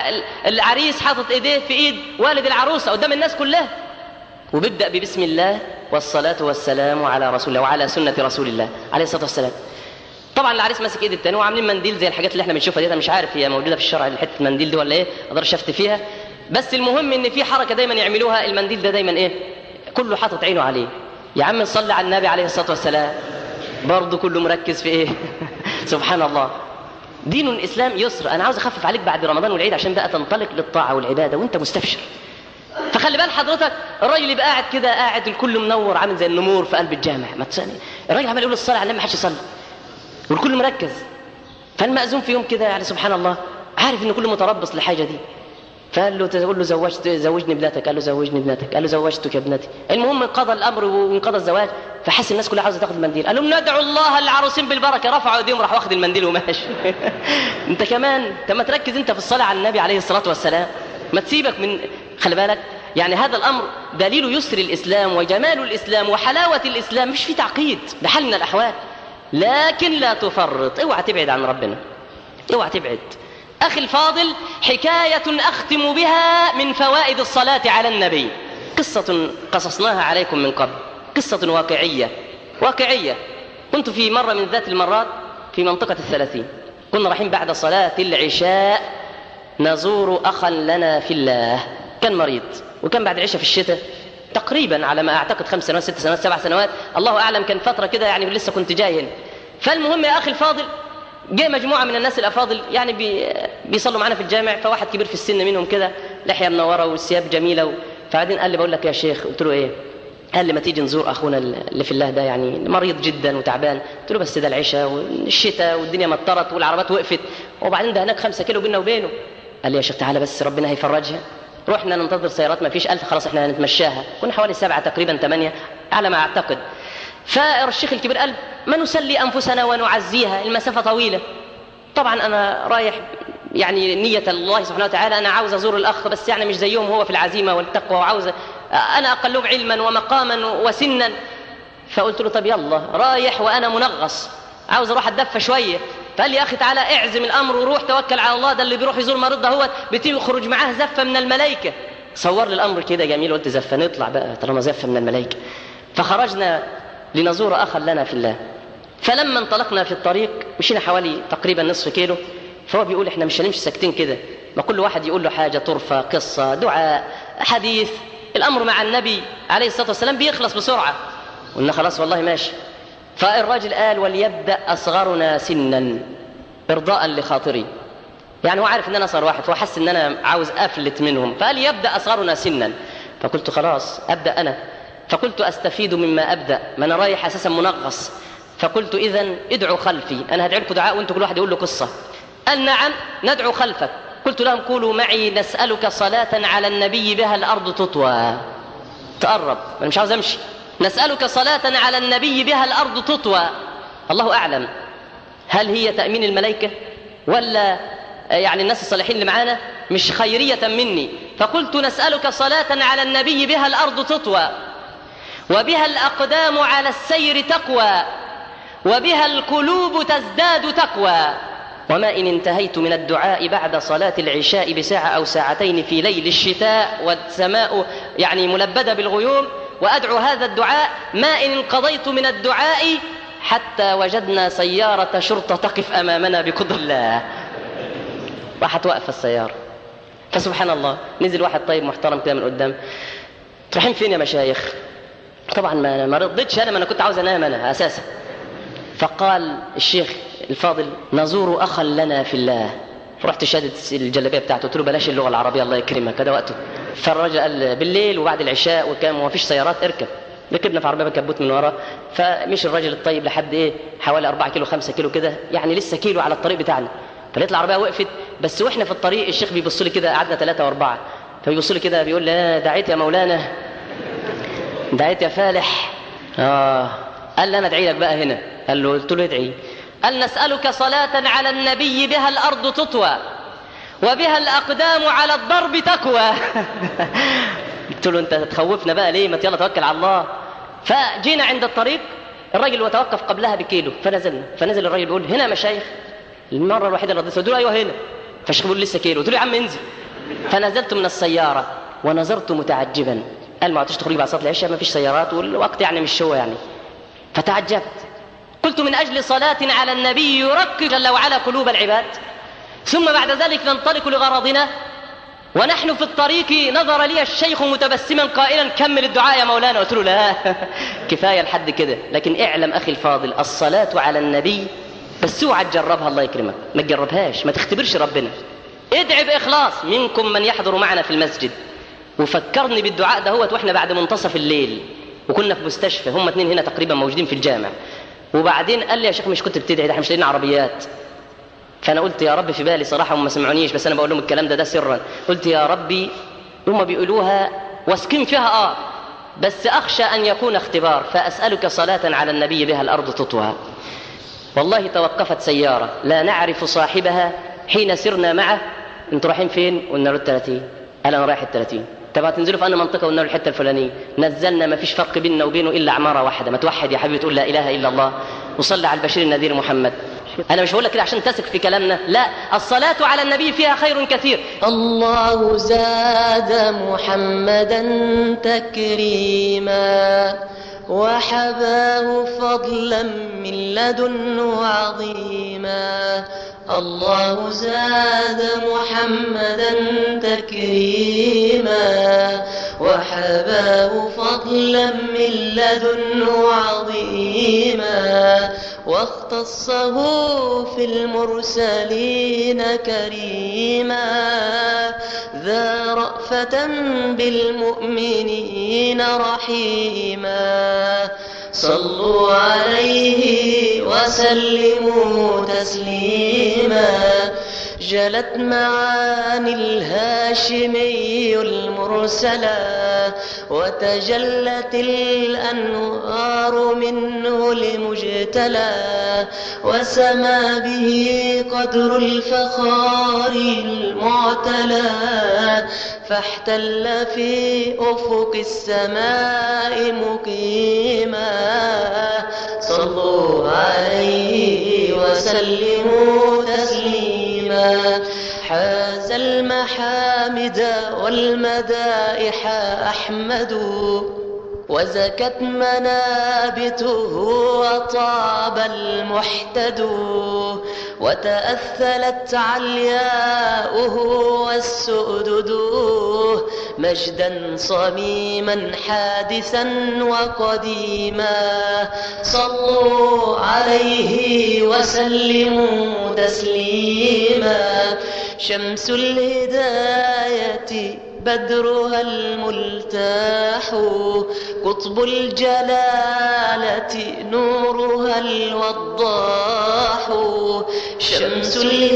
العريس حاطط ايديه في ايد والد العروسه قدام الناس كلها وبيبدا ببسم الله والصلاه والسلام على رسول الله وعلى سنه رسول الله عليه الصلاه والسلام طبعا العريس ماسك ايد التاني وعاملين منديل زي الحاجات اللي احنا بنشوفها دي انا مش عارف هي موجوده في الشرع حته المنديل دي ولا ايه اقدر شفت فيها بس المهم ان في حركه دايما يعملوها المنديل ده دايما ايه كله حاطط عينه عليه يا عم نصلي على النبي عليه الصلاه والسلام برضه كله مركز في ايه سبحان الله دين الاسلام يسر انا عاوز اخفف عليك بعد رمضان والعيد عشان بقى تنطلق للطاعه والعباده وانت مستبشر فخلي بال حضرتك الراجل يبقى قاعد كده قاعد الكل منور عامل زي النمور في قلب الجامع ما تسألني الراجل عمال يقول الصلاه على النبي ما حدش يصلي والكل مركز فالمأذون في يوم كده يعني سبحان الله عارف ان كله متربص للحاجه دي فقال له تقول له زوجت زوجني ابنتك قال له زوجني ابنتك قال له زوجتك يا ابنتي المهم انقضى الامر وانقضى الزواج فحس الناس كلها عاوزه تاخد المنديل قال لهم ندعو الله العروسين بالبركه رفعوا ايديهم راح واخد المنديل وماشي انت كمان انت ما تركز انت في الصلاه على النبي عليه الصلاه والسلام ما تسيبك من خلي بالك يعني هذا الامر دليل يسر الاسلام وجمال الاسلام وحلاوه الاسلام مش في تعقيد بحال من الاحوال لكن لا تفرط اوعى تبعد عن ربنا اوعى تبعد أخي الفاضل حكاية أختم بها من فوائد الصلاة على النبي قصة قصصناها عليكم من قبل قصة واقعية واقعية كنت في مرة من ذات المرات في منطقة الثلاثين كنا رايحين بعد صلاة العشاء نزور أخا لنا في الله كان مريض وكان بعد العشاء في الشتاء تقريبا على ما أعتقد خمس سنوات ست سنوات سبع سنوات الله أعلم كان فترة كده يعني لسه كنت جاي هنا فالمهم يا أخي الفاضل جاء مجموعة من الناس الأفاضل يعني بي بيصلوا معانا في الجامع فواحد كبير في السن منهم كده لحية منورة والثياب جميلة و... فبعدين قال لي بقول لك يا شيخ قلت له إيه؟ قال لي ما تيجي نزور أخونا اللي في الله ده يعني مريض جدا وتعبان قلت له بس ده العشاء والشتاء والدنيا مطرت والعربات وقفت وبعدين ده هناك خمسة كيلو بيننا وبينه قال لي يا شيخ تعالى بس ربنا هيفرجها رحنا ننتظر سيارات ما فيش ألف خلاص احنا هنتمشاها كنا حوالي سبعة تقريبا ثمانية على ما أعتقد فالشيخ الكبير قال ما نسلي أنفسنا ونعزيها المسافة طويلة طبعا أنا رايح يعني نية الله سبحانه وتعالى أنا عاوز أزور الأخ بس يعني مش زيهم هو في العزيمة والتقوى وعاوز أنا أقلهم علما ومقاما وسنا فقلت له طب يلا رايح وأنا منغص عاوز أروح أتدفى شوية فقال لي يا أخي تعالى اعزم الأمر وروح توكل على الله ده اللي بيروح يزور مريض ده هو بتخرج معاه زفة من الملائكة صور لي الأمر كده جميل قلت زفة نطلع بقى طالما زفة من الملائكة فخرجنا لنزور أخا لنا في الله فلما انطلقنا في الطريق مشينا حوالي تقريبا نصف كيلو فهو بيقول احنا مش هنمشي ساكتين كده ما كل واحد يقول له حاجة طرفة قصة دعاء حديث الأمر مع النبي عليه الصلاة والسلام بيخلص بسرعة قلنا خلاص والله ماشي فالراجل قال وليبدأ أصغرنا سنا إرضاء لخاطري يعني هو عارف ان انا اصغر واحد فهو حس ان انا عاوز افلت منهم فقال يبدا اصغرنا سنا فقلت خلاص ابدا انا فقلت استفيد مما ابدا ما انا رايح اساسا منغص فقلت اذا ادعوا خلفي انا هدعي لكم دعاء وانتم كل واحد يقول له قصه قال نعم ندعو خلفك قلت لهم قولوا معي نسالك صلاه على النبي بها الارض تطوى تقرب انا مش عاوز امشي نسالك صلاه على النبي بها الارض تطوى الله اعلم هل هي تامين الملائكه ولا يعني الناس الصالحين اللي معانا مش خيرية مني فقلت نسألك صلاة على النبي بها الأرض تطوى وبها الأقدام على السير تقوى وبها القلوب تزداد تقوى وما إن انتهيت من الدعاء بعد صلاة العشاء بساعة أو ساعتين في ليل الشتاء والسماء يعني ملبدة بالغيوم وأدعو هذا الدعاء ما إن انقضيت من الدعاء حتى وجدنا سيارة شرطة تقف أمامنا بقدر الله راحت واقفه السياره فسبحان الله نزل واحد طيب محترم كده من قدام رايحين فين يا مشايخ طبعا ما ما رضيتش انا ما انا كنت عاوز انام انا اساسا فقال الشيخ الفاضل نزور اخا لنا في الله رحت شادد الجلابيه بتاعته قلت له بلاش اللغه العربيه الله يكرمك هذا وقته فالراجل قال بالليل وبعد العشاء وكان وما فيش سيارات اركب ركبنا في عربيه بكبوت من ورا فمشي الراجل الطيب لحد ايه حوالي 4 كيلو 5 كيلو كده يعني لسه كيلو على الطريق بتاعنا فلقيت العربيه وقفت بس واحنا في الطريق الشيخ بيبص لي كده قعدنا ثلاثه واربعه فبيبص لي كده بيقول لي آه دعيت يا مولانا دعيت يا فالح اه قال لي انا ادعي لك بقى هنا قال له قلت له ادعي قال نسالك صلاه على النبي بها الارض تطوى وبها الاقدام على الضرب تكوى قلت له انت تخوفنا بقى ليه ما يلا توكل على الله فجينا عند الطريق الراجل وتوقف قبلها بكيلو فنزلنا فنزل الراجل بيقول هنا يا مشايخ المره الوحيده اللي رضيت قلت له ايوه هنا فالشيخ بيقول لسه كيلو قلت له يا عم انزل فنزلت من السياره ونظرت متعجبا قال ما عدتش تخرج بعد صلاه العشاء ما فيش سيارات والوقت يعني مش هو يعني فتعجبت قلت من اجل صلاه على النبي يرقق جل وعلا قلوب العباد ثم بعد ذلك ننطلق لغرضنا ونحن في الطريق نظر لي الشيخ متبسما قائلا كمل الدعاء يا مولانا قلت له لا كفايه لحد كده لكن اعلم اخي الفاضل الصلاه على النبي بس اوعى تجربها الله يكرمك ما تجربهاش ما تختبرش ربنا ادعي باخلاص منكم من يحضر معنا في المسجد وفكرني بالدعاء ده هو واحنا بعد منتصف الليل وكنا في مستشفى هم اتنين هنا تقريبا موجودين في الجامع وبعدين قال لي يا شيخ مش كنت بتدعي ده احنا مش لاقيين عربيات فانا قلت يا رب في بالي صراحه هم ما سمعونيش بس انا بقول لهم الكلام ده ده سرا قلت يا ربي هم بيقولوها واسكن فيها اه بس اخشى ان يكون اختبار فاسالك صلاه على النبي بها الارض تطوى والله توقفت سياره لا نعرف صاحبها حين سرنا معه انتوا رايحين فين قلنا له ال 30 قال انا رايح ال 30 طب هتنزلوا في انهي منطقه قلنا له الحته الفلانيه نزلنا ما فيش فرق بيننا وبينه الا عماره واحده ما توحد يا حبيبي تقول لا اله الا الله وصلى على البشير النذير محمد انا مش بقول لك كده عشان تثق في كلامنا لا الصلاه على النبي فيها خير كثير الله زاد محمدا تكريما وحباه فضلا من لدنه عظيما الله زاد محمدا تكريما وحباه فضلا من لدنه عظيما واختصه في المرسلين كريما ذا رأفة بالمؤمنين رحيما صلوا عليه وسلموا تسليما جلت معاني الهاشمي المرسلا وتجلت الأنوار منه لمجتلى وسما به قدر الفخار المعتلى فاحتل في أفق السماء مقيما صلوا عليه وسلموا تسليما حاز المحامد والمدائح أحمد وزكت منابته وطاب المحتد وتأثلت علياؤه والسؤدد مجدا صميما حادثا وقديما صلوا عليه وسلموا تسليما شمس الهداية بدرها الملتاح قطب الجلالة نورها الوضاح شمس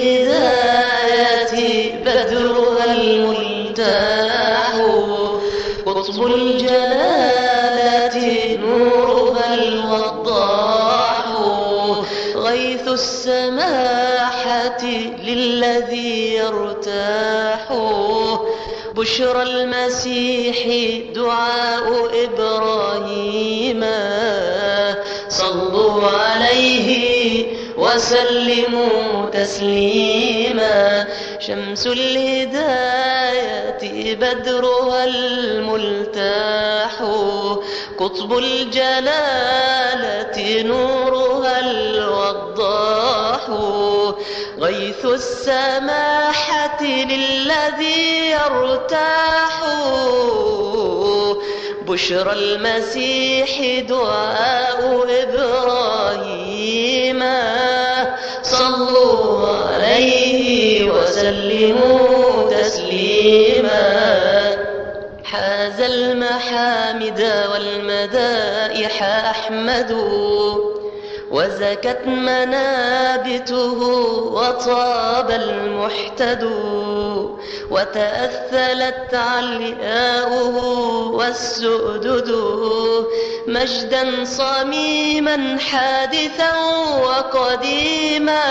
الهداية بدرها الملتاح قطب الجلالة نورها الوضاح غيث السماحة للذي يرتاح بشرى المسيح دعاء إبراهيم صلوا عليه وسلموا تسليما شمس الهداية بدرها الملتاح قطب الجلالة نورها الوضاح غيث السماحة للذي يرتاح بشرى المسيح دعاء إبراهيم صلوا عليه وسلموا تسليما حاز المحامد والمدائح أحمد وزكت منابته وطاب المحتد وتأثلت علياؤه والسؤدد مجدا صميما حادثا وقديما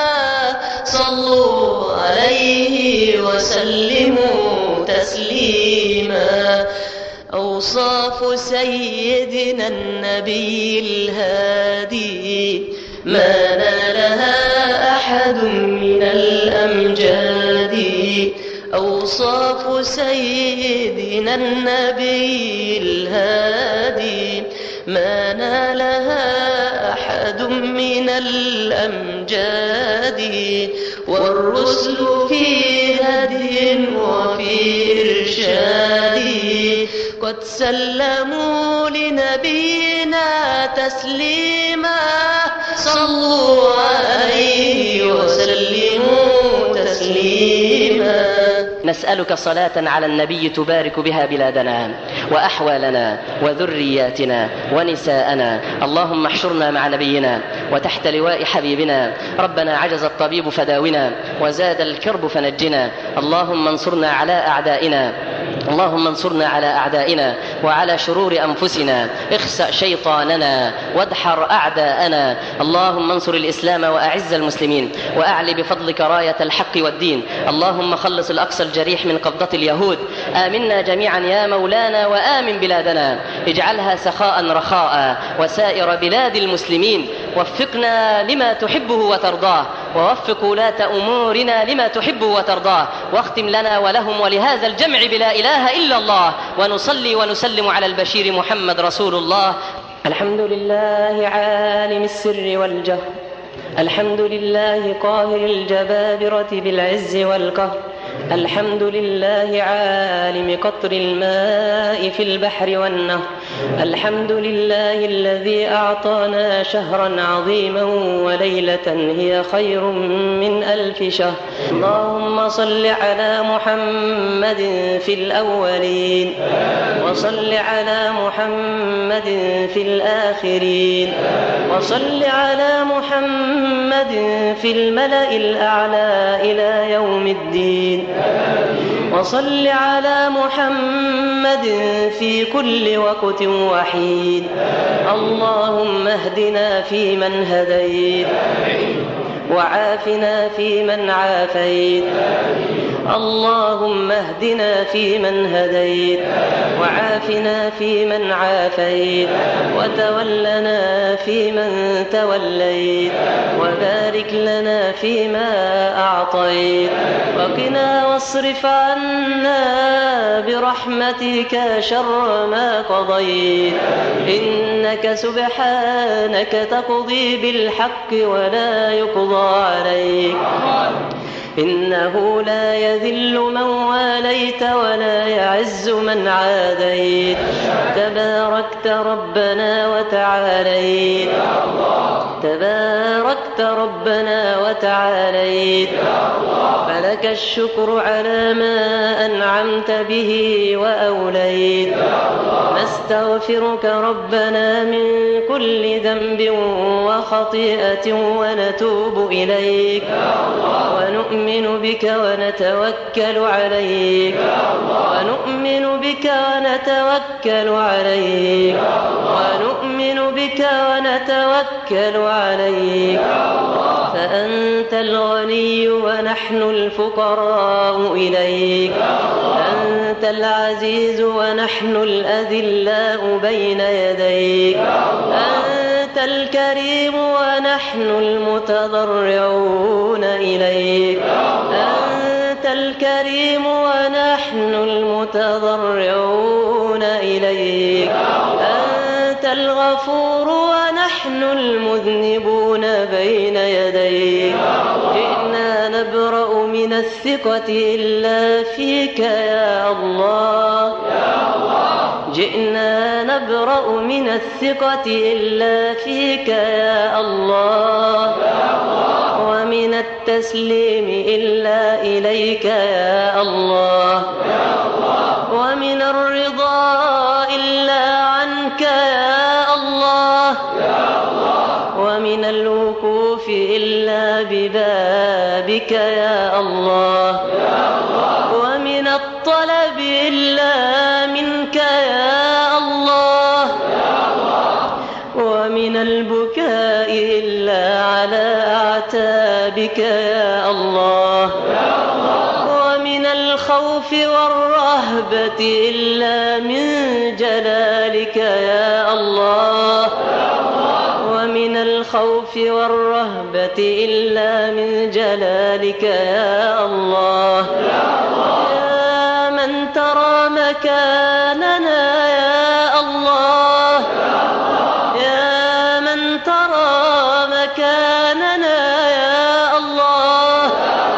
صلوا عليه وسلموا تسليما أوصاف سيدنا النبي الهادي ما نالها أحد من الأمجاد أوصاف سيدنا النبي الهادي ما نالها أحد من الأمجاد والرسل في هدي وفي إرشاد قد سلموا لنبينا تسليما صلوا عليه وسلموا تسليما نسألك صلاة على النبي تبارك بها بلادنا وأحوالنا وذرياتنا ونساءنا اللهم احشرنا مع نبينا وتحت لواء حبيبنا ربنا عجز الطبيب فداونا وزاد الكرب فنجنا اللهم انصرنا على أعدائنا اللهم انصرنا على أعدائنا وعلى شرور أنفسنا اخسأ شيطاننا وادحر أعداءنا اللهم انصر الإسلام وأعز المسلمين وأعل بفضلك راية الحق والدين اللهم خلص الأقصى الجريح من قبضة اليهود آمنا جميعا يا مولانا وآمن بلادنا اجعلها سخاء رخاء وسائر بلاد المسلمين وفقنا لما تحبه وترضاه ووفق ولاة أمورنا لما تحبه وترضاه واختم لنا ولهم ولهذا الجمع بلا إله إلا الله ونصلي ونسلم على البشير محمد رسول الله الحمد لله عالم السر والجهر الحمد لله قاهر الجبابرة بالعز والقهر الحمد لله عالم قطر الماء في البحر والنهر الحمد لله الذي أعطانا شهرا عظيما وليلة هي خير من ألف شهر اللهم صل على محمد في الأولين وصل على محمد في الآخرين وصل على محمد في الملأ الأعلى إلى يوم الدين وصل على محمد في كل وقت وحين اللهم اهدنا فيمن هديت وعافنا فيمن عافيت اللهم اهدنا فيمن هديت وعافنا فيمن عافيت وتولنا فيمن توليت وبارك لنا فيما أعطيت وقنا واصرف عنا برحمتك شر ما قضيت إنك سبحانك تقضي بالحق ولا يقضى عليك إنه لا يذل من واليت ولا يعز من عاديت تباركت ربنا وتعاليت تباركت ربنا وتعاليت فلك الشكر على ما أنعمت به وأوليت نستغفرك ربنا من كل ذنب وخطيئة ونتوب إليك ونؤمن بك ونتوكل عليك ونؤمن بك ونتوكل عليك ونؤمن بك ونتوكل عليك فأنت الغني ونحن الفقراء إليك أنت العزيز ونحن الأذلاء بين يديك أنت الكريم ونحن المتضرعون إليك أنت الكريم ونحن المتضرعون إليك أنت الغفور ونحن المذنبون بين يديك جئنا نبرأ من الثقة إلا فيك يا الله جئنا نبرأ من الثقة إلا فيك يا الله ومن التسليم إلا إليك يا الله ومن الرضا إلا عنك يا الله ومن الوقوف إلا ببابك يا الله ومن الطلب إلا منك يا الله ومن البكاء إلا على أعتابك يا الله ومن الخوف والرهبة إلا من جلالك يا الله ومن الخوف والرهبة إلا من جلالك يا الله يا من ترى مكاننا يا الله يا من ترى مكاننا يا الله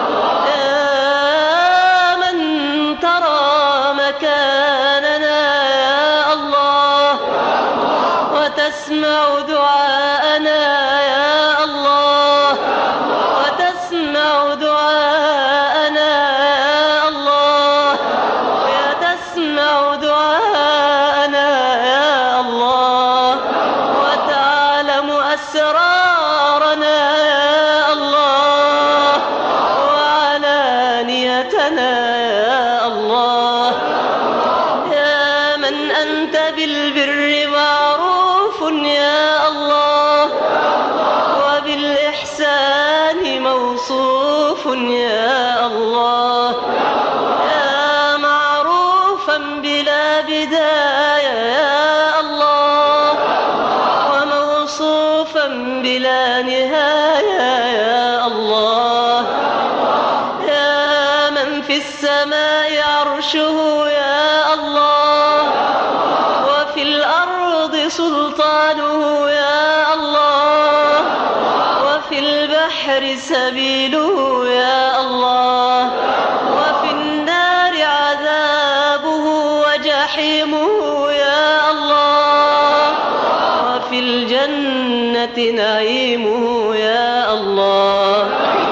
يا من ترى مكاننا يا الله وتسمع دعاءنا يا الله وتسمع دعاءنا يا الله يا تسمع دعاءنا يا الله وتعلم أسرارنا يا الله وعلانيتنا يا الله يا من أنت بالبر معروف يا الله وبالإحسان موصوف يا الله يا معروفا بلا بداية يا الله وموصوفا بلا نهاية يا الله يا من في السماء عرشه يا الله وفي الأرض سلطانه يا الله وفي البحر سبيله يا الله وفي نعيمه يا الله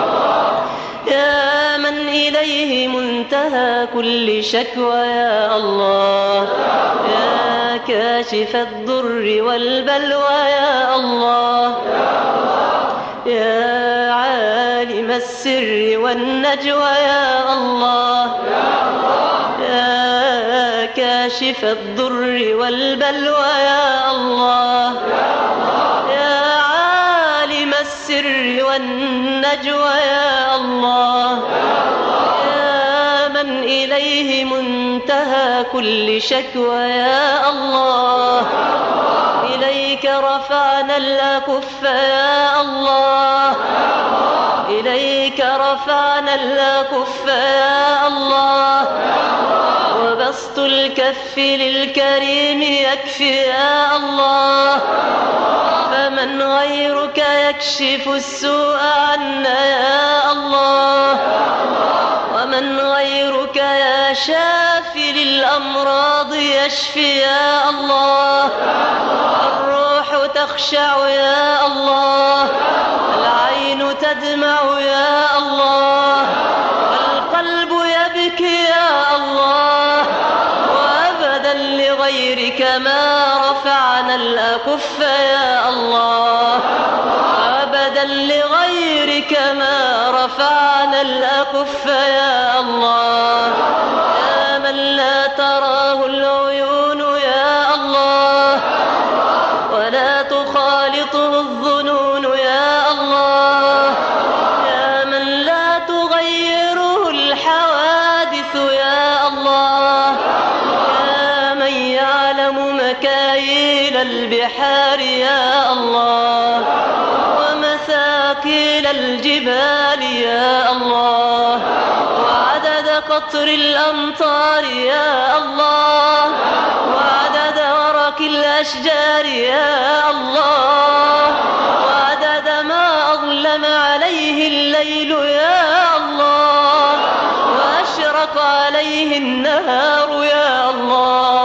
يا من إليه منتهى كل شكوى يا الله يا كاشف الضر والبلوى يا الله يا عالم السر والنجوى يا الله يا كاشف الضر والبلوى يا الله يا عالم السر والنجوى يا الله يا من إليه منتهى كل شكوى يا الله إليك رفعنا الأكف يا الله إليك رفعنا الأكف يا الله وبسط الكف للكريم يكفي يا الله فمن غيرك يكشف السوء عنا يا الله ومن غيرك يا شافي للأمراض يشفي يا الله الروح تخشع يا الله العين تدمع يا الله والقلب يبكي يا الله وأبدا لغيرك ما رفعنا الأكف يا الله أبدا لغيرك ما رفعنا الأكف يا الله يا من لا تراه العيون يا الله ولا تخالطه الظنون يا الله يا من لا تغيره الحوادث يا الله يا من يعلم مكاييل البحار يا الله ومثاقيل الجبال يا الله وعدد قطر الأمطار يا الله وعدد ورق الأشجار يا الله وعدد ما أظلم عليه الليل يا الله وأشرق عليه النهار يا الله